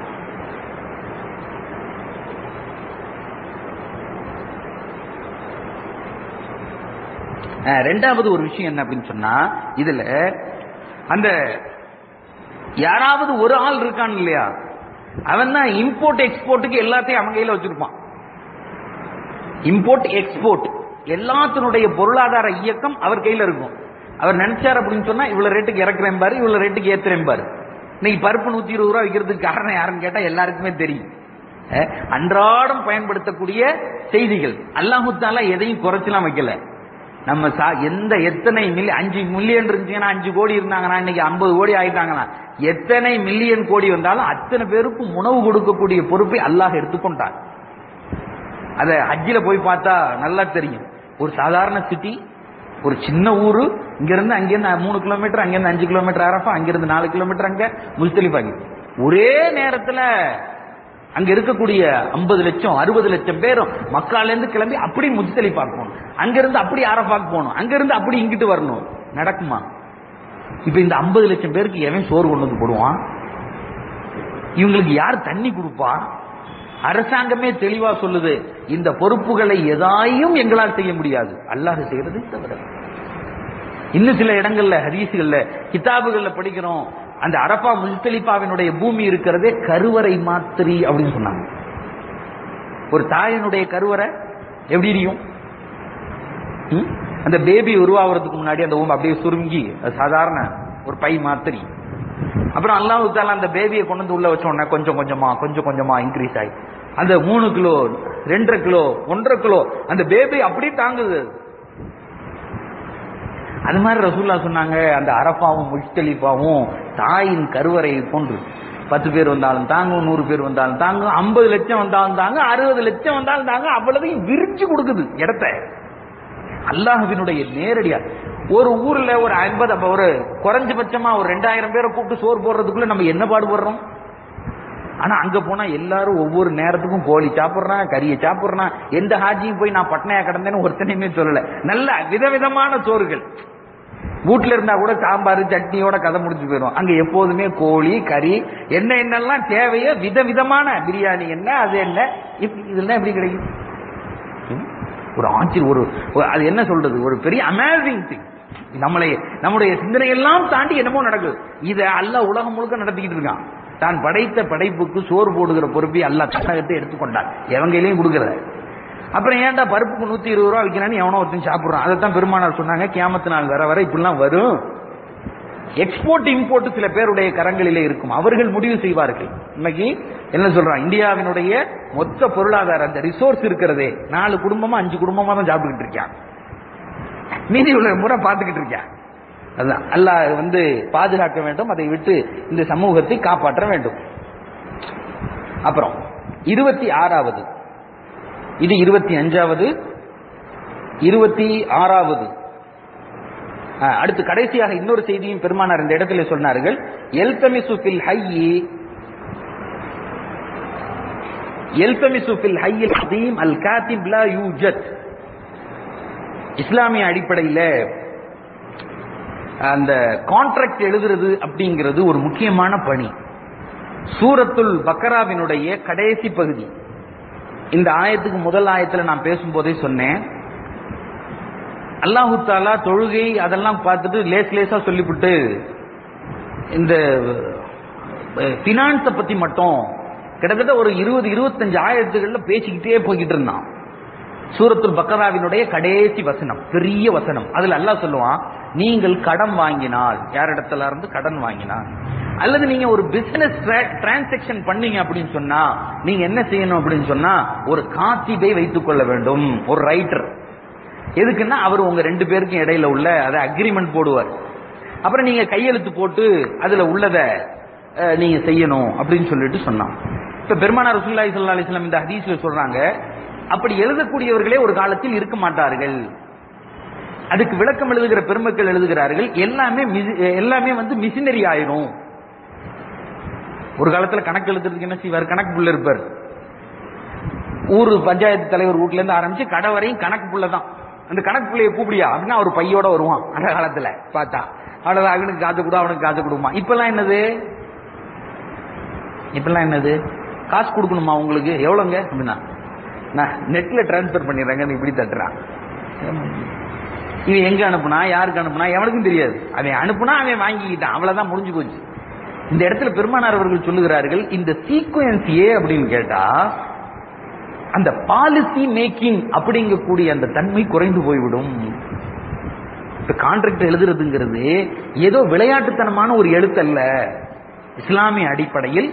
அஹ், ரெண்டாவது ஒரு விஷயம் என்ன அப்படின்னு சொன்னா இதுல அந்த யாராவது ஒரு ஆள் இருக்கான் இல்லையா அவன் தான் இம்போர்ட் எக்ஸ்போர்ட்டுக்கு எல்லாத்தையும் அவன் கையில வச்சிருப்பான் இம்போர்ட் எக்ஸ்போர்ட் எல்லாத்தினுடைய பொருளாதார இயக்கம் அவர் கையில இருக்கும் அவர் நினைச்சார் அப்படின்னு சொன்னா இவ்வளவு ரேட்டுக்கு இறக்குறேன் பாரு இவ்வளவு ரேட்டுக்கு ஏத்துறேன் பாரு இன்னைக்கு பருப்பு நூத்தி இருபது ரூபா விற்கிறதுக்கு காரணம் யாருன்னு கேட்டா எல்லாருக்குமே தெரியும் அஹ், அன்றாடம் பயன்படுத்தக்கூடிய செய்திகள் அல்லாஹு தாலா எதையும் குறைச்சலாம் வைக்கல நம்ம சா- எந்த எத்தனை மில்லி அஞ்சு மில்லியன் இருந்துச்சுன்னா அஞ்சு கோடி இருந்தாங்கன்னா இன்னைக்கு ஐம்பது கோடி ஆயிட்டாங்கன்னா எத்தனை மில்லியன் கோடி வந்தாலும் அத்தனை பேருக்கும் உணவு கொடுக்கக்கூடிய பொறுப்பை அல்லாஹ் எடுத்துக்கொண்டான் அத ஹஜ்ஜில போய் பார்த்தா நல்லா தெரியும் ஒரு சாதாரண சிட்டி ஒரு சின்ன ஊரு இங்க இருந்து அங்கிருந்து மூணு கிலோமீட்டர் அங்கிருந்து அஞ்சு கிலோமீட்டர் அரஃபா அங்கிருந்து நாலு கிலோமீட்டர் அங்க முஸ்தலிஃபாங்க ஒரே நேரத்துல அங்க இருக்கக்கூடிய ஐம்பது லட்சம் அறுபது லட்சம் பேரும் மக்கால இருந்து கிளம்பி அப்படி முஸ்தலிஃபா போகணும் அங்க இருந்து அப்படி அரஃபாக்கு போகணும் அங்க இருந்து அப்படி இங்கிட்டு வரணும் நடக்குமா இப்ப இந்த ஐம்பது லட்சம் பேருக்கு எவன் சோறு கொண்டு வந்து போடுவான் இவங்களுக்கு யார் தண்ணி கொடுப்பா அரசாங்கமே தெளிவா சொல்லுது இந்த பொறுப்புகளை எதாயும் எங்களால் செய்ய முடியாது அல்லாஹ் செய்யறது தவிர இன்னும் சில இடங்கள்ல ஹதீசுகள்ல கிதாபுகள்ல படிக்கிறோம் அந்த அரபா முஸ்தலிஃபாவினுடைய பூமி இருக்கிறதே கருவறை மாத்திரி அப்படின்னு சொன்னாங்க ஒரு தாயினுடைய கருவறை எப்படி இருக்கும் ம்? அந்த பேபி உருவாகிறதுக்கு முன்னாடி அந்த ஊம் அப்படியே சுருங்கி அது சாதாரண ஒரு பை மாத்திரி அப்புறம் அல்லாஹ் தாலா அந்த பேபியை கொண்டு வந்து உள்ள வச்ச உடனே கொஞ்சம் கொஞ்சமா கொஞ்சம் கொஞ்சமா இன்க்ரீஸ் ஆகி அந்த மூணு கிலோ ரெண்டரை கிலோ ஒன்றரை கிலோ அந்த பேபி அப்படியே தாங்குது அது மாதிரி ரசூல்லா சொன்னாங்க அந்த அரப்பாவும் முஷ்தலிஃபாவும் தாயின் கருவறை போன்று பத்து பேர் வந்தாலும் தாங்கும் நூறு பேர் வந்தாலும் தாங்கும் ஐம்பது லட்சம் வந்தாலும் தாங்க அறுபது லட்சம் வந்தாலும் தாங்க அவ்வளவையும் விரிச்சு கொடுக்குது இடத்த அல்லாஹ்வினுடைய நேரடியா ஒரு ஊர்ல ஒரு ஐம்பது அப்ப ஒரு குறைஞ்சபட்சமா ஒரு ரெண்டாயிரம் பேரை கூப்பிட்டு சோறு போடுறதுக்குள்ள நம்ம என்ன பாடுபடுறோம் ஆனா அங்க போனா எல்லாரும் ஒவ்வொரு நேரத்துக்கும் கோழி சாப்பிடுறான் கறியை சாப்பிடுறான் எந்த ஹாஜியும் போய் நான் பட்னையா கிடந்தேன்னு ஒருத்தனையுமே சொல்லல நல்ல விதவிதமான சோறுகள் வீட்டுல இருந்தா கூட சாம்பார் சட்னியோட கதை முடிச்சு போயிடும் அங்க எப்போதுமே கோழி கறி என்ன என்னெல்லாம் தேவையோ விதவிதமான பிரியாணி என்ன அது என்ன இப்ப- இதெல்லாம் எப்படி கிடைக்கும் ம்? ஒரு ஆச்சரிய ஒரு ஒரு- அது என்ன சொல்றது ஒரு பெரிய அமேசிங் திங் நம்மளை நம்முடைய சிந்தனையெல்லாம் தாண்டி என்னமோ நடக்குது இதை அல்லாஹ் உலகம் முழுக்க நடத்திக்கிட்டு இருக்கான் தான் படைத்த படைப்புக்கு சோறு போடுகிற பொறுப்பை அல்லாஹ் தன்னகத்தை எடுத்துக்கொண்டான் எவங்கையிலையும் கொடுக்கறத அப்புறம் ஏன்டா பருப்புக்கு நூத்தி இருபது ரூபா விற்கிறான்னு எவனோ ஒருத்தன் சாப்பிடுறான் அதைத்தான் பெருமானார் சொன்னாங்க கியாமத்து நாள் வர வர இப்படிலாம் வரும் எக்ஸ்போர்ட் இம்போர்ட் சில பேருடைய கரங்களிலே இருக்கும் அவர்கள் முடிவு செய்வார்கள் இன்னைக்கு என்ன சொல்றான் இந்தியாவினுடைய மொத்த பொருளாதார அந்த ரிசோர்ஸ் இருக்கிறதே நாலு குடும்பமா அஞ்சு குடும்பமா தான் சாப்பிட்டுக்கிட்டு இருக்கான் மீதி உள்ள முறை பார்த்துக்கிட்டு இருக்கான் அதுதான் அல்லாஹ் வந்து பாதுகாக்க வேண்டும் அதை விட்டு இந்த சமூகத்தை காப்பாற்ற வேண்டும் அப்புறம் இருபத்தி ஆறாவது இது இருபத்தி அஞ்சாவது இருபத்தி ஆறாவது அஹ், அடுத்து கடைசியாக இன்னொரு செய்தியும் பெருமானார் இந்த இடத்துல சொன்னார்கள் எல்தமிசு ஃபில் ஹையி எல்தமிசு ஃபில் ஹையில் அதீம் அல் காத்திப் லா யூஜத் இஸ்லாமிய அடிப்படையில் அந்த கான்ட்ராக்ட் எழுதுறது அப்படிங்கிறது ஒரு முக்கியமான பணி சூரத்துல் பக்கராவினுடைய கடைசி பகுதி இந்த ஆயத்துக்கு முதல் ஆயத்துல நான் பேசும்போதே சொன்னேன் அல்லாஹு தாலா தொழுகை அதெல்லாம் பார்த்துட்டு லேஸ் லேசா சொல்லிவிட்டு இந்த பினான்ஸை பத்தி மட்டும் கிட்டத்தட்ட ஒரு இருபது இருபத்தஞ்சு ஆயிரத்துகள்ல பேசிக்கிட்டே போய்கிட்டு இருந்தான் சூரத்துல் பக்கராவினுடைய கடைசி வசனம் பெரிய வசனம் அதுல அல்லாஹ் சொல்லுவான் நீங்கள் கடன் வாங்கினால் யாரிடத்துல இருந்து கடன் வாங்கினால் அல்லது நீங்க ஒரு பிசினஸ் டிரான்சாக்சன் பண்ணீங்க அப்படின்னு சொன்னா நீங்க என்ன செய்யணும் அப்படின்னு சொன்னா ஒரு காத்திபை வைத்துக் கொள்ள வேண்டும் ஒரு ரைட்டர் எதுக்குன்னா அவர் உங்க ரெண்டு பேருக்கும் இடையில உள்ள அதை அக்ரிமெண்ட் போடுவார் அப்புறம் நீங்க கையெழுத்து போட்டு அதுல உள்ளத அஹ், நீங்க செய்யணும் அப்படின்னு சொல்லிட்டு சொன்னான் இப்ப பெருமானார் ரசூலுல்லாஹி ஸல்லல்லாஹு அலைஹி வஸல்லம் இந்த ஹதீஸ்ல சொல்றாங்க அப்படி எழுதக்கூடியவர்களே ஒரு காலத்தில் இருக்க மாட்டார்கள் அதுக்கு விளக்கம் எழுதுகிற பெருமக்கள் எழுதுகிறார்கள் எல்லாமே மிசி- எல்லாமே வந்து மிஷினரி ஆயிரும் ஒரு காலத்துல கணக்கு எழுதுறதுக்கு என்ன செய்வார் கணக்கு புள்ள இருப்பார் ஊர் பஞ்சாயத்து தலைவர் வீட்ல இருந்து ஆரம்பிச்சு கடை வரையும் கணக்கு புள்ள தான் அந்த கணக்கு புள்ளைய கூப்பிடியா அப்படின்னா ஒரு பையோட வருவான் அந்த காலத்துல பார்த்தா அவ்வளவு அவனுக்கு காசு கொடு அவனுக்கு காசு கொடுமா இப்பெல்லாம் என்னது இப்பெல்லாம் என்னது காசு கொடுக்கணுமா உங்களுக்கு எவ்வளவுங்க அப்படின்னா நான் நெட்ல டிரான்ஸ்பர் பண்ணிடுறேங்க இப்படி தட்டுறான் இவன் எங்க அனுப்புனா யாருக்கு அனுப்புனா எவனுக்கும் தெரியாது அவன் அனுப்புனா அவன் வாங்கிக்கிட்டான் அவ்வளவுதான் முடிஞ்சு போச்சு இந்த இடத்துல பெருமானார் அவர்கள் சொல்லுகிறார்கள் இந்த சீக்வன்ஸ் ஏ அப்படின்னு கேட்டா அந்த பாலிசி மேக்கிங் அப்படிங்கக்கூடிய அந்த தன்மை குறைந்து போய்விடும் இப்ப கான்ட்ராக்ட் எழுதுறதுங்கிறது ஏதோ விளையாட்டுத்தனமான ஒரு எழுத்தல்ல இஸ்லாமிய அடிப்படையில்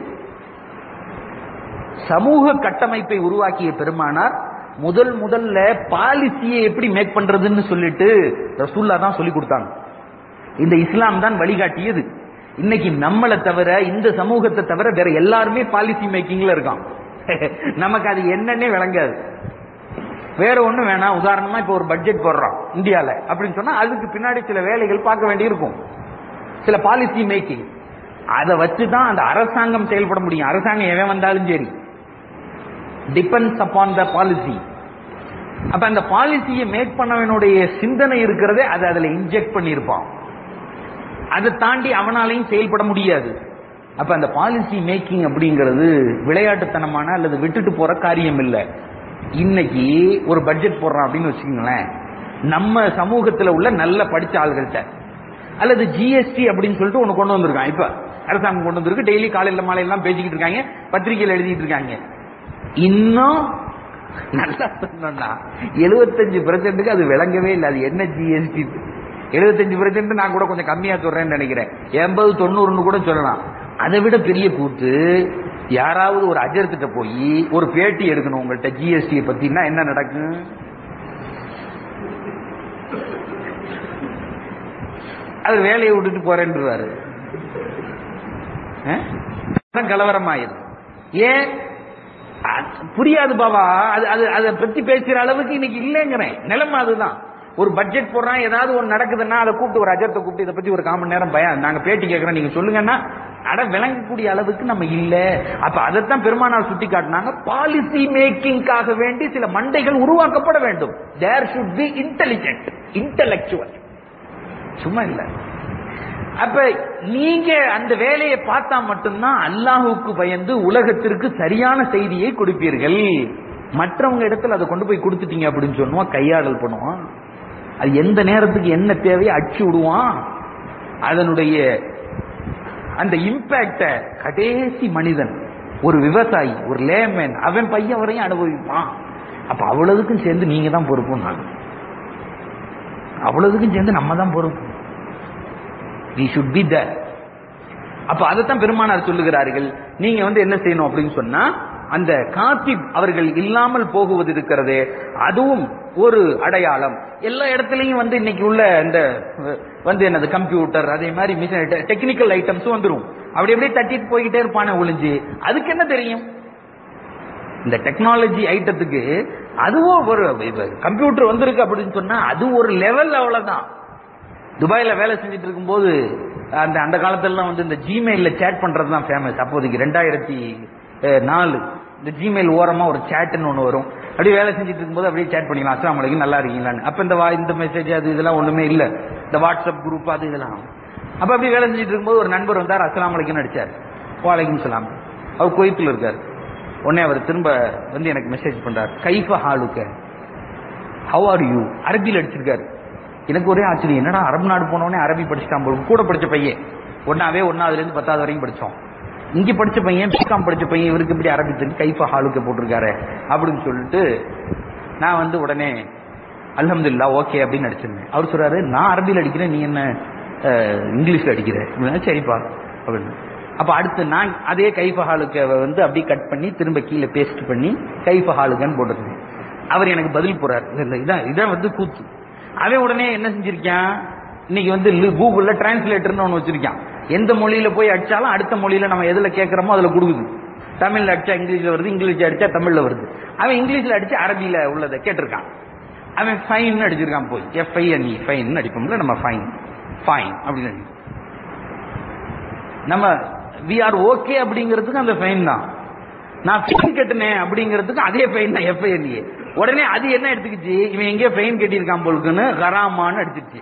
சமூக கட்டமைப்பை உருவாக்கிய பெருமானார் முதல் முதல்ல பாலிசியை எப்படி மேக் பண்றதுன்னு சொல்லிட்டு ரசூல்லா தான் சொல்லி கொடுத்தாங்க இந்த இஸ்லாம் தான் வழிகாட்டியது இன்னைக்கு நம்மளை தவிர இந்த சமூகத்தை தவிர வேற எல்லாருமே பாலிசி மேக்கிங்ல இருக்கான் நமக்கு அது என்னன்னே விளங்காது வேற ஒண்ணும் வேணாம் உதாரணமா இப்ப ஒரு பட்ஜெட் போடுறோம் இந்தியால அப்படின்னு சொன்னா அதுக்கு பின்னாடி சில வேலைகள் பார்க்க வேண்டியிருக்கும் சில பாலிசி மேக்கிங் அதை வச்சு தான் அந்த அரசாங்கம் செயல்பட முடியும் அரசாங்கம் எவன் வந்தாலும் சரி டிபெண்ட்ஸ் அப்பான் த பாலிசி அப்ப அந்த பாலிசியை மேக் பண்ணவனுடைய சிந்தனை இருக்கிறதே அதை அதுல இன்ஜெக்ட் பண்ணியிருப்பான் அதை தாண்டி அவனாலையும் செயல்பட முடியாது அப்ப அந்த பாலிசி மேக்கிங் அப்படிங்கிறது விளையாட்டுத்தனமான அல்லது விட்டுட்டு போற காரியம் இல்லை இன்னைக்கு ஒரு பட்ஜெட் போடுறான் அப்படின்னு வச்சுக்கோங்களேன் நம்ம சமூகத்துல உள்ள நல்ல படிச்ச ஆள்கள்ட்ட அல்லது ஜிஎஸ்டி அப்படின்னு சொல்லிட்டு ஒண்ணு கொண்டு வந்திருக்கான் இப்ப அரசாங்கம் கொண்டு வந்திருக்கு டெய்லி காலையில மாலையெல்லாம் பேசிக்கிட்டு இருக்காங்க பத்திரிகையில் எழுதிட்டு இருக்காங்க இன்னும் நல்லா சொன்னோம்னா எழுபத்தஞ்சு பெர்சென்ட்டுக்கு அது விளங்கவே இல்லை அது என்ன ஜிஎஸ்டி எழுபத்தஞ்சு பெர்சென்ட் நான் கூட கொஞ்சம் கம்மியா சொல்றேன்னு நினைக்கிறேன் எண்பது தொண்ணூறுன்னு கூட சொல்லலாம் அதை விட பெரிய கூத்து யாராவது ஒரு அஜர்த்திட்ட போய் ஒரு பேட்டி எடுக்கணும் உங்கள்கிட்ட ஜிஎஸ்டி பத்தினா என்ன நடக்கும் அது வேலையை விட்டுட்டு போறேன்றாரு கலவரமாயிரு ஏன் அது புரியாது பாபா அது அது அதை பத்தி பேசுற அளவுக்கு இன்னைக்கு இல்லைங்கிறேன் நிலைமை அதுதான் ஒரு பட்ஜெட் போடுறான் ஏதாவது ஒன்று நடக்குதுன்னா அதை கூப்பிட்டு ஒரு அஜத்தை கூப்பிட்டு இதை பத்தி ஒரு காமன் நேரம் பயம் நாங்க பேட்டி கேட்கறோம் நீங்க சொல்லுங்கன்னா அட விளங்கக்கூடிய அளவுக்கு நம்ம இல்ல அப்ப அதைத்தான் பெருமானார் சுட்டி காட்டினாங்க பாலிசி மேக்கிங்காக வேண்டி சில மண்டைகள் உருவாக்கப்பட வேண்டும் there should be intelligent intellectual சும்மா இல்ல அப்ப நீங்க அந்த வேலையை பார்த்தா மட்டும்தான் அல்லாஹுக்கு பயந்து உலகத்திற்கு சரியான செய்தியை கொடுப்பீர்கள் மற்றவங்க இடத்துல அதை கொண்டு போய் கொடுத்துட்டீங்க அப்படின்னு சொன்னோம் கையாடல் பண்ணுவான் அது எந்த நேரத்துக்கு என்ன தேவையோ அடிச்சு விடுவான் அதனுடைய அந்த இம்பாக்ட கடைசி மனிதன் ஒரு விவசாயி ஒரு லேமேன் அவன் பையன் வரையும் அனுபவிப்பான் அப்ப அவ்வளவுக்கும் சேர்ந்து நீங்க தான் பொறுப்பு நான் அவ்வளவுக்கும் சேர்ந்து நம்ம தான் பொறுப்பு வி ஷுட் பி த அப்ப அதைத்தான் பெருமானார் சொல்லுகிறார்கள் நீங்க வந்து என்ன செய்யணும் அப்படின்னு சொன்னா அந்த காத்திப் அவர்கள் இல்லாமல் போகுவது இருக்கிறதே அதுவும் ஒரு அடையாளம் எல்லா இடத்துலயும் வந்து இன்னைக்கு உள்ள இந்த அஹ், வந்து என்னது கம்ப்யூட்டர் அதே மாதிரி மிஷின் டெக்னிக்கல் ஐட்டம்ஸும் வந்துரும் அப்படி அப்படியே தட்டிட்டு போய்கிட்டே இருப்பானே ஒளிஞ்சு அதுக்கு என்ன தெரியும் இந்த டெக்னாலஜி ஐட்டத்துக்கு அதுவும் ஒரு கம்ப்யூட்டர் வந்திருக்கு அப்படின்னு சொன்னா அது ஒரு லெவல் அவ்வளவுதான் துபாயில வேலை செஞ்சுட்டு இருக்கும்போது அந்த அந்த காலத்துல வந்து இந்த ஜிமெயில்ல சேட் பண்றது தான் ஃபேமஸ் அப்போதைக்கு ரெண்டாயிரத்தி அஹ், நாலு இந்த ஜிமெயில் ஓரமா ஒரு சேட்னு ஒன்று வரும் அப்படியே வேலை செஞ்சுட்டு இருக்கும்போது அப்படியே சேட் பண்ணிக்கலாம் அஸ்லாம் வலைக்கும் நல்லா இருக்கீங்களான்னு அப்ப இந்த வா- இந்த மெசேஜ் அது இதெல்லாம் ஒண்ணுமே இல்ல இந்த வாட்ஸ்அப் குரூப் அது இதெல்லாம் அப்ப அப்படியே வேலை செஞ்சுட்டு இருக்கும்போது ஒரு நண்பர் வந்தார் அஸ்லாம் வலைக்கும் அடிச்சார் வாலைக்கும் சலாம் அவர் குவைத்தில் இருக்கார் உடனே அவர் திரும்ப வந்து எனக்கு மெசேஜ் பண்றார் கைஃப ஹாலுக்க ஹவ் ஆர் யூ அரபியில் அடிச்சிருக்காரு எனக்கு ஒரே ஆச்சரியம் என்னடா அரபு நாடு போனோடனே அரபி படிச்சுட்டான் போல கூட படிச்ச பையன் ஒன்னாவே ஒன்னாவதுல இருந்து பத்தாவது வரைக்கும் படிச்சோம் இங்க படிச்ச பையன் பிகாம் படிச்ச பையன் இவருக்கு இப்படி அரபி தெரிஞ்சு கைஃபா ஹாலுக்கு போட்டிருக்காரு அப்படின்னு சொல்லிட்டு நான் வந்து உடனே அல்ஹம்துலில்லாஹ் ஓகே அப்படின்னு அடிச்சிருந்தேன் அவர் சொல்றாரு நான் அரபியில் அடிக்கிறேன் நீ என்ன அஹ், இங்கிலீஷ்ல அடிக்கிற அப்படின்னா, சரிப்பா அப்படின்னு அப்ப அடுத்து நான் அதே கைஃபஹாலுக்கு வந்து அப்படியே கட் பண்ணி திரும்ப கீழே பேஸ்ட் பண்ணி கைஃபஹாலுக்கன்னு போட்டிருந்தேன் அவர் எனக்கு பதில் போறாரு இல்ல, இல்ல இதான் இதான் வந்து கூத்து அவன் உடனே என்ன செஞ்சிருக்கான் இன்னைக்கு வந்து லு- கூகுள்ல டிரான்ஸ்லேட்டர்னு ஒன்று வச்சிருக்கான் எந்த மொழியில போய் அடிச்சாலும் அடுத்த மொழியில நம்ம எதுல கேட்கறோமோ அதுல கொடுக்குது தமிழ்ல அடிச்சா இங்கிலீஷ்ல வருது இங்கிலீஷ்ல அடிச்சா தமிழ்ல வருது அவன் இங்கிலீஷ்ல அடிச்சு அரபியில உள்ளதை கேட்டிருக்கான் அவன் ஃபைன் அடிச்சிருக்கான் போய் எஃப்ஐஎன்இ ஃபைன் அடிப்போம்ல நம்ம ஃபைன் ஃபைன் அப்படின்னு அடிப்போம். நம்ம வி ஆர் ஓகே அப்படிங்கிறதுக்கு அந்த ஃபைன் தான் நான் ஃபைன் கட்டினேன் அப்படிங்கிறதுக்கு அதே ஃபைன் தான் எஃப்ஐஎன்ஏ உடனே அது என்ன எடுத்துக்கிச்சு இவன் எங்கேயோ ஃபைன் கட்டியிருக்கான் போலுக்குன்னு கராமான்னு அடிச்சிருச்சு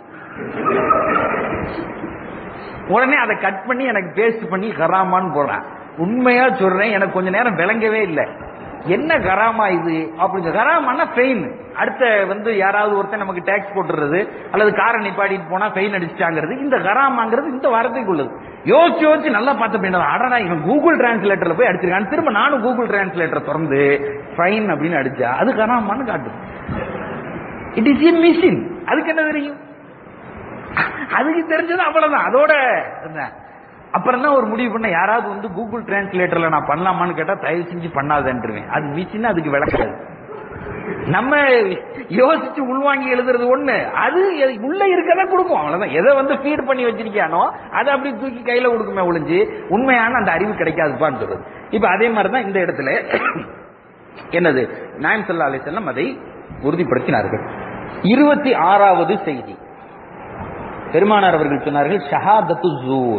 உடனே அதை கட் பண்ணி எனக்கு பேஸ்ட் பண்ணி கராமான்னு போடுறேன் உண்மையா சொல்றேன் எனக்கு கொஞ்ச நேரம் விளங்கவே இல்லை என்ன கராமா இது அப்படிங்க கராமான்னா ஃபெயின் அடுத்த வந்து யாராவது ஒருத்தன் நமக்கு டேக்ஸ் போட்டுறது அல்லது காரை நிப்பாட்டிட்டு போனா ஃபெயின் அடிச்சிட்டாங்கிறது இந்த கராமாங்கிறது இந்த வாரத்துக்கு உள்ளது யோசிச்சு யோசிச்சு நல்லா பார்த்த பின்னர் அடடா இவன் கூகுள் டிரான்ஸ்லேட்டர்ல போய் அடிச்சிருக்கான் திரும்ப நானும் கூகுள் டிரான்ஸ்லேட்டர் திறந்து ஃபைன் அப்படின்னு அடிச்சா அது கராமான்னு காட்டுது இட் இஸ் இன் மிஷின் அதுக்கு என்ன தெரியும் அதுக்கு தெரிஞ்சது அவ்வளவுதான் அதோட என்ன? அப்புறம் தான் ஒரு முடிவு பண்ண யாராவது வந்து கூகுள் டிரான்ஸ்லேட்டர்ல நான் பண்ணலாமான்னு கேட்டா தயவு செஞ்சு பண்ணாதேன்றுவேன் அது மிஷின் அதுக்கு விளக்காது நம்ம யோசிச்சு உள்வாங்கி எழுதுறது ஒண்ணு அது எ- உள்ள இருக்கதா கொடுக்கும் அவ்வளவுதான் எதை வந்து ஃபீட் பண்ணி வச்சிருக்கியானோ அதை அப்படி தூக்கி கையில கொடுக்குமே ஒளிஞ்சு உண்மையான அந்த அறிவு கிடைக்காதுப்பான்னு சொல்றது இப்ப அதே மாதிரிதான் இந்த இடத்துல என்னது நாயம் சல்லா அலி செல்லம் அதை உறுதிப்படுத்தினார்கள் இருபத்தி ஆறாவது செய்தி பெருமானார் அவர்கள் சொன்னார்கள் ஷஹாதத்து ஜூர்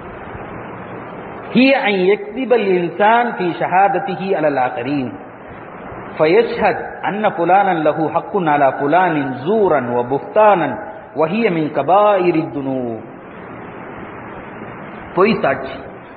هي أن يكذب الإنسان في شهادته على الآخرين فيشهد أن فلانا له حق على فلان زورا وبهتانا وهي من كبائر الذنوب பொய் சாட்சி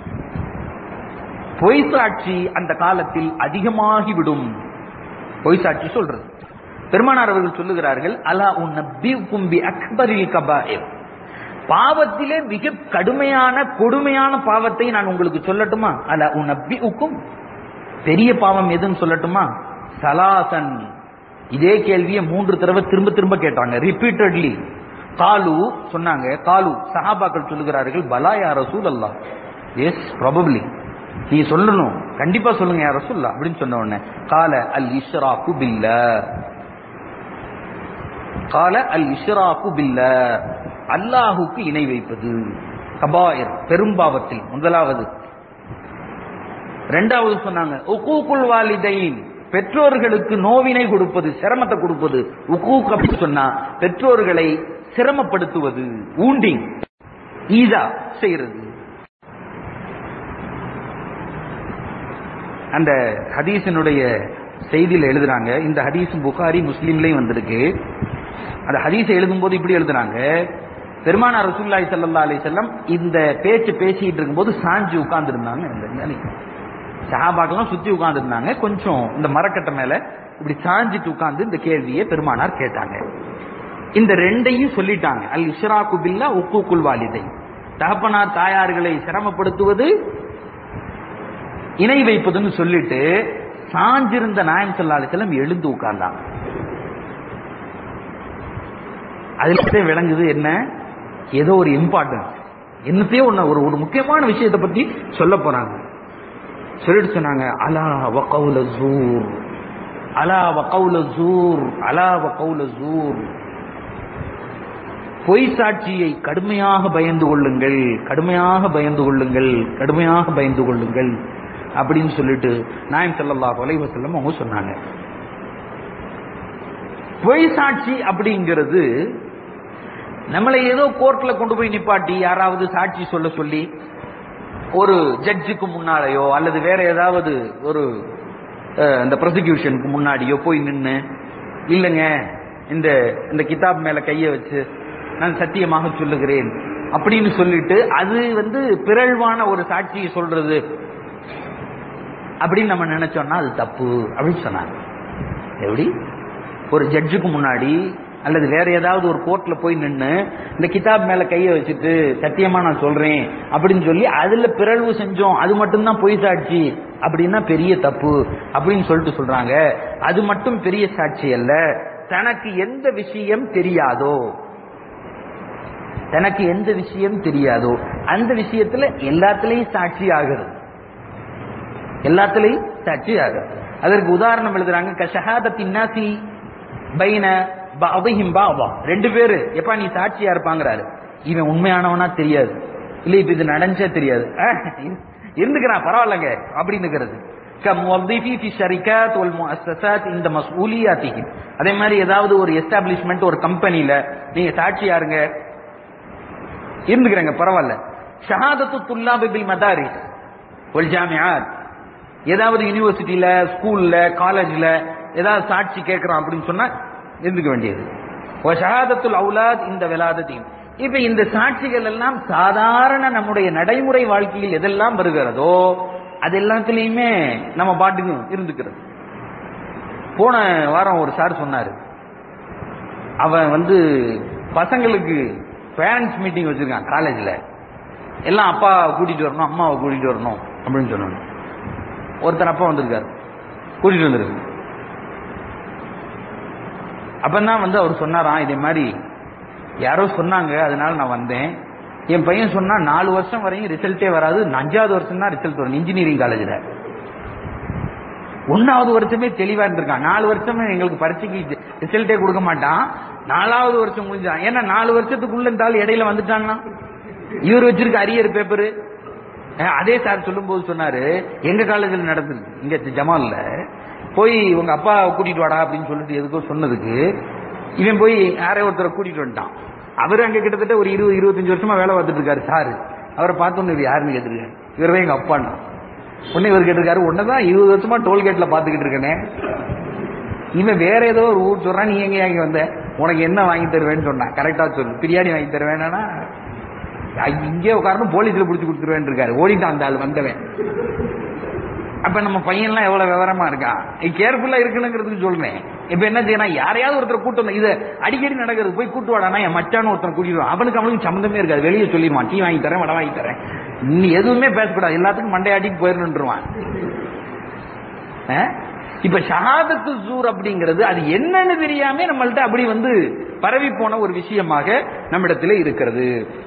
பொய் சாட்சி அந்த காலத்தில் அதிகமாகிவிடும் பொய் சாட்சி சொல்றது பெருமானார் அவர்கள் சொல்லுகிறார்கள் அலா உன்னபி கும்பி அக்பரில் கபாயிர் பாவத்திலே மிக கடுமையான கொடுமையான பாவத்தை நான் உங்களுக்கு சொல்லட்டுமா அலா உன்னபி உக்கும் பெரிய பாவம் எதுன்னு சொல்லட்டுமா சலாசன் இதே கேள்வியை மூன்று தடவை திரும்ப திரும்ப கேட்டாங்க ரிப்பீட்டட்லி காலு சொன்னாங்க காலு சஹாபாக்கள் சொல்லுகிறார்கள் பலா யா ரசூல் அல்லா எஸ் ப்ராபப்ளி நீ சொல்லணும் கண்டிப்பா சொல்லுங்க யா ரசூல்லா அப்படின்னு சொன்ன உடனே கால அல் இஷ்ராக்கு பில்ல கால அல் இஷ்ராக்கு பில்ல அல்லாஹுக்கு இணை வைப்பது கபாயர் பெரும்பாவத்தில் முதலாவது ரெண்டாவது சொன்னாங்க உக்கூக்குல் வாலிதைன் பெற்றோர்களுக்கு நோவினை கொடுப்பது சிரமத்தை கொடுப்பது உக்கூக் அப்படி சொன்னா பெற்றோர்களை சிரமப்படுத்துவது ஊண்டிங் ஈதா செய்யறது அந்த ஹதீஸினுடைய செய்தியில் எழுதுறாங்க இந்த ஹதீஸ் புகாரி முஸ்லீம்லயும் வந்திருக்கு அந்த ஹதீஸை எழுதும்போது இப்படி எழுதுறாங்க பெருமானார் ரசூல்லாய் ஸல்லல்லாஹு அலைஹி வஸல்லம் இந்த பேச்சு பேசிட்டு இருக்கும்போது சாஞ்சு உட்கார்ந்து இருந்தாங்க சஹாபாக்கெல்லாம் சுத்தி உட்கார்ந்து இருந்தாங்க கொஞ்சம் இந்த மரக்கட்டை மேல இப்படி சாஞ்சிட்டு உட்கார்ந்து இந்த கேள்வியை பெருமானார் கேட்டாங்க இந்த ரெண்டையும் சொல்லிட்டாங்க அல் இஷ்ராக்கு பில்லா உக்கூக்குல் வாலிதை தகப்பனார் தாயார்களை சிரமப்படுத்துவது இணை வைப்பதுன்னு சொல்லிட்டு சாஞ்சிருந்த நாயம் சொல்லாலிசலம் எழுந்து உட்கார்ந்தாங்க அதுல விளங்குது என்ன ஏதோ ஒரு இம்பார்ட்டன்ஸ் என்னத்தையோ ஒண்ணு ஒரு ஒரு முக்கியமான விஷயத்தை பத்தி சொல்ல போறாங்க சொல்லிட்டு சொன்னாங்க அலா வகவுல ஜூர் அலா வகவுல ஜூர் அலா வகவுல ஜூர் பொய் சாட்சியை கடுமையாக பயந்து கொள்ளுங்கள் கடுமையாக பயந்து கொள்ளுங்கள் கடுமையாக பயந்து கொள்ளுங்கள் அப்படின்னு சொல்லிட்டு நாயம் ஸல்லல்லாஹு அலைஹி வஸல்லம் அவங்க சொன்னாங்க பொய் சாட்சி அப்படிங்கிறது நம்மளை ஏதோ கோர்ட்ல கொண்டு போய் நிப்பாட்டி யாராவது சாட்சி சொல்ல சொல்லி ஒரு ஜட்ஜுக்கு முன்னாலேயோ அல்லது வேற ஏதாவது ஒரு அஹ், இந்த ப்ரொசிக்யூஷனுக்கு முன்னாடியோ போய் நின்னு இல்லைங்க இந்த இந்த கிதாப் மேல கைய வச்சு நான் சத்தியமாக சொல்லுகிறேன் அப்படின்னு சொல்லிட்டு அது வந்து பிறழ்வான ஒரு சாட்சியை சொல்றது அப்படின்னு நம்ம நினைச்சோம்னா அது தப்பு அப்படின்னு சொன்னாங்க எப்படி ஒரு ஜட்ஜுக்கு முன்னாடி அல்லது வேற ஏதாவது ஒரு கோர்ட்ல போய் நின்னு இந்த கிதாப் மேல கைய வச்சுட்டு சத்தியமா நான் சொல்றேன் அப்படின்னு சொல்லி அதுல பிறழ்வு செஞ்சோம் அது மட்டும்தான் பொய் சாட்சி அப்படின்னா பெரிய தப்பு அப்படின்னு சொல்லிட்டு சொல்றாங்க அது மட்டும் பெரிய சாட்சி அல்ல தனக்கு எந்த விஷயம் தெரியாதோ தனக்கு எந்த விஷயம் தெரியாதோ அந்த விஷயத்துல எல்லாத்துலயும் சாட்சி ஆகிறது எல்லாத்துலயும் சாட்சி ஆகிறது அதற்கு உதாரணம் எழுதுறாங்க கஷஹாதத்தின் நாசி பைன பஅதிஹிம் பஅதா ரெண்டு பேரு எப்பா நீ சாட்சியா இருப்பாங்கறாரு இவன் உண்மையானவனா தெரியாது இல்ல இப்ப இது நடந்தே தெரியாது அஹ், இரு- இருந்துக்கிறான் பரவாயில்லைங்க அப்படின்னுக்கிறது كموظفي في الشركات والمؤسسات عند مسؤولياتهم அதே மாதிரி ஏதாவது ஒரு எஸ்டாப்லிஷ்மெண்ட் ஒரு கம்பெனில நீங்க சாட்சியா இருங்க இருந்துக்கிறேங்க பரவாயில்ல ஷஹாதத்து துல்லாபி பில் மதாரிஸ் ஒல் ஜாமியாத் ஏதாவது யூனிவர்சிட்டியில ஸ்கூல்ல காலேஜ்ல ஏதாவது சாட்சி கேட்கறோம் அப்படின்னு சொன்னா இருந்துக்க வேண்டியது ஒ ஷஹாதத்துல் அவுலாத் இந்த விலாதத்தையும் இப்ப இந்த சாட்சிகள் எல்லாம் சாதாரண நம்முடைய நடைமுறை வாழ்க்கையில் எதெல்லாம் வருகிறதோ அது எல்லாத்துலயுமே நம்ம பாட்டுக்கு இருந்துக்கிறது போன வாரம் ஒரு சார் சொன்னாரு அவன் வந்து பசங்களுக்கு பேரண்ட்ஸ் மீட்டிங் வச்சிருக்கான் காலேஜ்ல எல்லாம் அப்பா கூட்டிட்டு வரணும் அம்மாவை கூட்டிட்டு வரணும் அப்படின்னு சொன்னாங்க ஒருத்தர் அப்பா வந்திருக்காரு கூட்டிட்டு வந்திருக்கு அப்பதான் வந்து அவர் சொன்னாராம் இதே மாதிரி யாரோ சொன்னாங்க அதனால நான் வந்தேன் என் பையன் சொன்னா நாலு வருஷம் வரையும் ரிசல்ட்டே வராது அஞ்சாவது வருஷம் தான் ரிசல்ட் வரும் இன்ஜினியரிங் காலேஜ்ல ஒன்னாவது வருஷமே தெளிவா இருந்திருக்கான் நாலு வருஷமே எங்களுக்கு பரீட்சைக்கு ரிசல்ட்டே கொடுக்க மாட்டான் நாலாவது வருஷம் முடிஞ்சான் ஏன்னா நாலு வருஷத்துக்குள்ள இருந்தாலும் இடையில வந்துட்டான்னா இவர் வச்சிருக்க அரியர் பேப்பரு அதே சார் சொல்லும்போது சொன்னாரு எங்க காலேஜில் நடந்தது இங்க ஜமால்ல போய் உங்க அப்பா கூட்டிட்டு வாடா அப்படின்னு சொல்லிட்டு எதுக்கோ சொன்னதுக்கு இவன் போய் யாரையோ ஒருத்தரை கூட்டிட்டு வந்துட்டான் அவர் அங்க கிட்டத்தட்ட ஒரு இருபது இருபத்தஞ்சு வருஷமா வேலை பார்த்துட்டு இருக்காரு சாரு அவரை பார்த்தோன்னு இவர் யாருன்னு கேட்டிருக்காரு இவரவே எங்க அப்பான்னா உடனே இவர் கேட்டிருக்காரு உன்னதான் இருபது வருஷமா டோல்கேட்ல பாத்துக்கிட்டு இருக்கனே இவன் வேற ஏதோ ஒரு ஊர் சொல்றான் நீ எங்க இங்க வந்த உனக்கு என்ன வாங்கி தருவேன்னு சொன்னான் கரெக்டா சொல்லு பிரியாணி வாங்கி தருவேனா இங்கே உட்காரணும் போலீஸ்ல பிடிச்சி கொடுத்துருவேன் இருக்காரு ஓடிட்டான் அந்த ஆள் வந்தவன் அப்ப நம்ம பையன்லாம் எவ்வளவு விவரமா இருக்கான் கேர்ஃபுல்லா இருக்கணுங்கிறதுக்கு சொல்றேன் இப்ப என்ன செய்யணும் யாரையாவது ஒருத்தர் கூட்டம் இது அடிக்கடி நடக்கிறது போய் கூட்டு வாடானா என் மச்சான ஒருத்தர் கூட்டிடுவான் அவனுக்கு அவனுக்கு சம்மந்தமே இருக்காது வெளியே சொல்லிடுவான் டீ வாங்கி தரேன் வடை வாங்கி தரேன் நீ எதுவுமே பேசக்கூடாது எல்லாத்துக்கும் மண்டையாட்டிக்கு போயிடணுன்றான் இப்ப ஷஹாதத்து ஜூர் அப்படிங்கிறது அது என்னன்னு தெரியாம நம்மள்ட்ட அப்படி வந்து பரவி போன ஒரு விஷயமாக நம்மிடத்திலே இருக்கிறது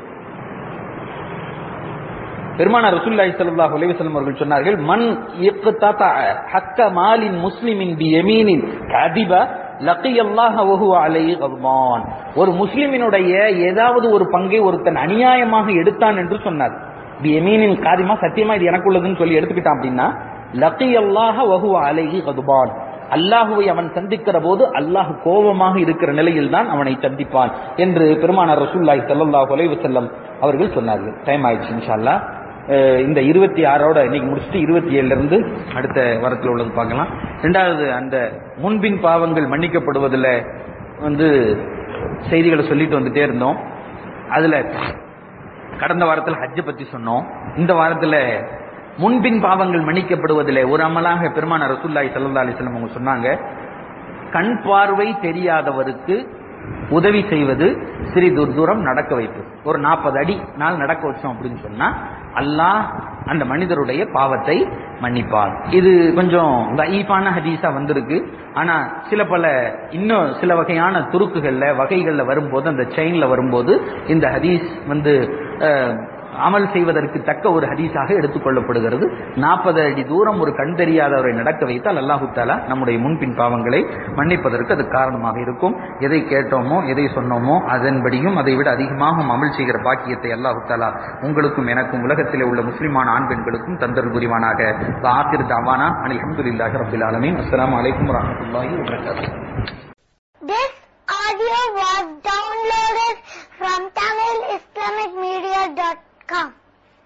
பெருமான ரசூல்லாய் ஸல்லல்லாஹு அலைஹி வஸல்லம் அவர்கள் சொன்னார்கள் மன் இக்ததா ஹக்க மாலின் முஸ்லிமின் பி யமீனின் கதிப லக்கியல்லாஹ வஹுவ அலைஹி கத்மான் ஒரு முஸ்லிமினுடைய ஏதாவது ஒரு பங்கை ஒருத்தன் அநியாயமாக எடுத்தான் என்று சொன்னார் பி யமீனின் காதிமா சத்தியமா இது எனக்கு உள்ளதுன்னு சொல்லி எடுத்துக்கிட்டான் அப்படின்னா லக்கியல்லாஹ வஹுவ அலைஹி கத்பான் அல்லாஹுவை அவன் சந்திக்கிற போது அல்லாஹ் கோபமாக இருக்கிற நிலையில் தான் அவனை சந்திப்பான் என்று பெருமானார் ரசூல்லாய் ஸல்லல்லாஹு அலைஹி வஸல்லம் அவர்கள் சொன்னார்கள் டைம் ஆயிடுச்சு இன்ஷா அல்லாஹ் அஹ், இந்த இருபத்தி ஆறோட இன்னைக்கு முடிச்சுட்டு இருபத்தி ஏழுல இருந்து அடுத்த வாரத்தில் உள்ளது பார்க்கலாம் ரெண்டாவது அந்த முன்பின் பாவங்கள் மன்னிக்கப்படுவதில் வந்து செய்திகளை சொல்லிட்டு வந்துட்டே இருந்தோம் அதுல கடந்த வாரத்தில் ஹஜ்ஜை பத்தி சொன்னோம் இந்த வாரத்தில் முன்பின் பாவங்கள் மன்னிக்கப்படுவதில் ஒரு அமலாக பெருமான ரசூல்லாய் சல்லா அலிஸ்லாம் அவங்க சொன்னாங்க கண் பார்வை தெரியாதவருக்கு உதவி செய்வது சிறிது தூரம் நடக்க வைப்பது ஒரு நாற்பது அடி நாள் நடக்க வச்சோம் அப்படின்னு சொன்னா அல்லாஹ் அந்த மனிதருடைய பாவத்தை மன்னிப்பான் இது கொஞ்சம் ஈப்பான ஹதீஸா வந்திருக்கு ஆனா சில பல இன்னும் சில வகையான துருக்குகள்ல வகைகள்ல வரும்போது அந்த செயின்ல வரும்போது இந்த ஹதீஸ் வந்து அஹ், அமல் செய்வதற்கு தக்க ஒரு ஹதீஸாக எடுத்துக்கொள்ளப்படுகிறது நாற்பது அடி தூரம் ஒரு கண் தெரியாதவரை நடக்க வைத்தால் அல்லாஹு தாலா நம்முடைய முன்பின் பாவங்களை மன்னிப்பதற்கு அது காரணமாக இருக்கும் எதை கேட்டோமோ எதை சொன்னோமோ அதன்படியும் அதை விட அதிகமாக அமல் செய்கிற பாக்கியத்தை அல்லாஹு தாலா உங்களுக்கும் எனக்கும் உலகத்திலே உள்ள முஸ்லிமான ஆண் பெண்களுக்கும் தந்தல் புரிவானாக ஆசிர் தாவானா அலி அஹமதுல்லாஹி ரபில் ஆலமீன் அஸ்ஸலாமு அலைக்கும் வரஹ்மத்துல்லாஹி வபரகாத்துஹு This audio was downloaded from TamilIslamicMedia.com.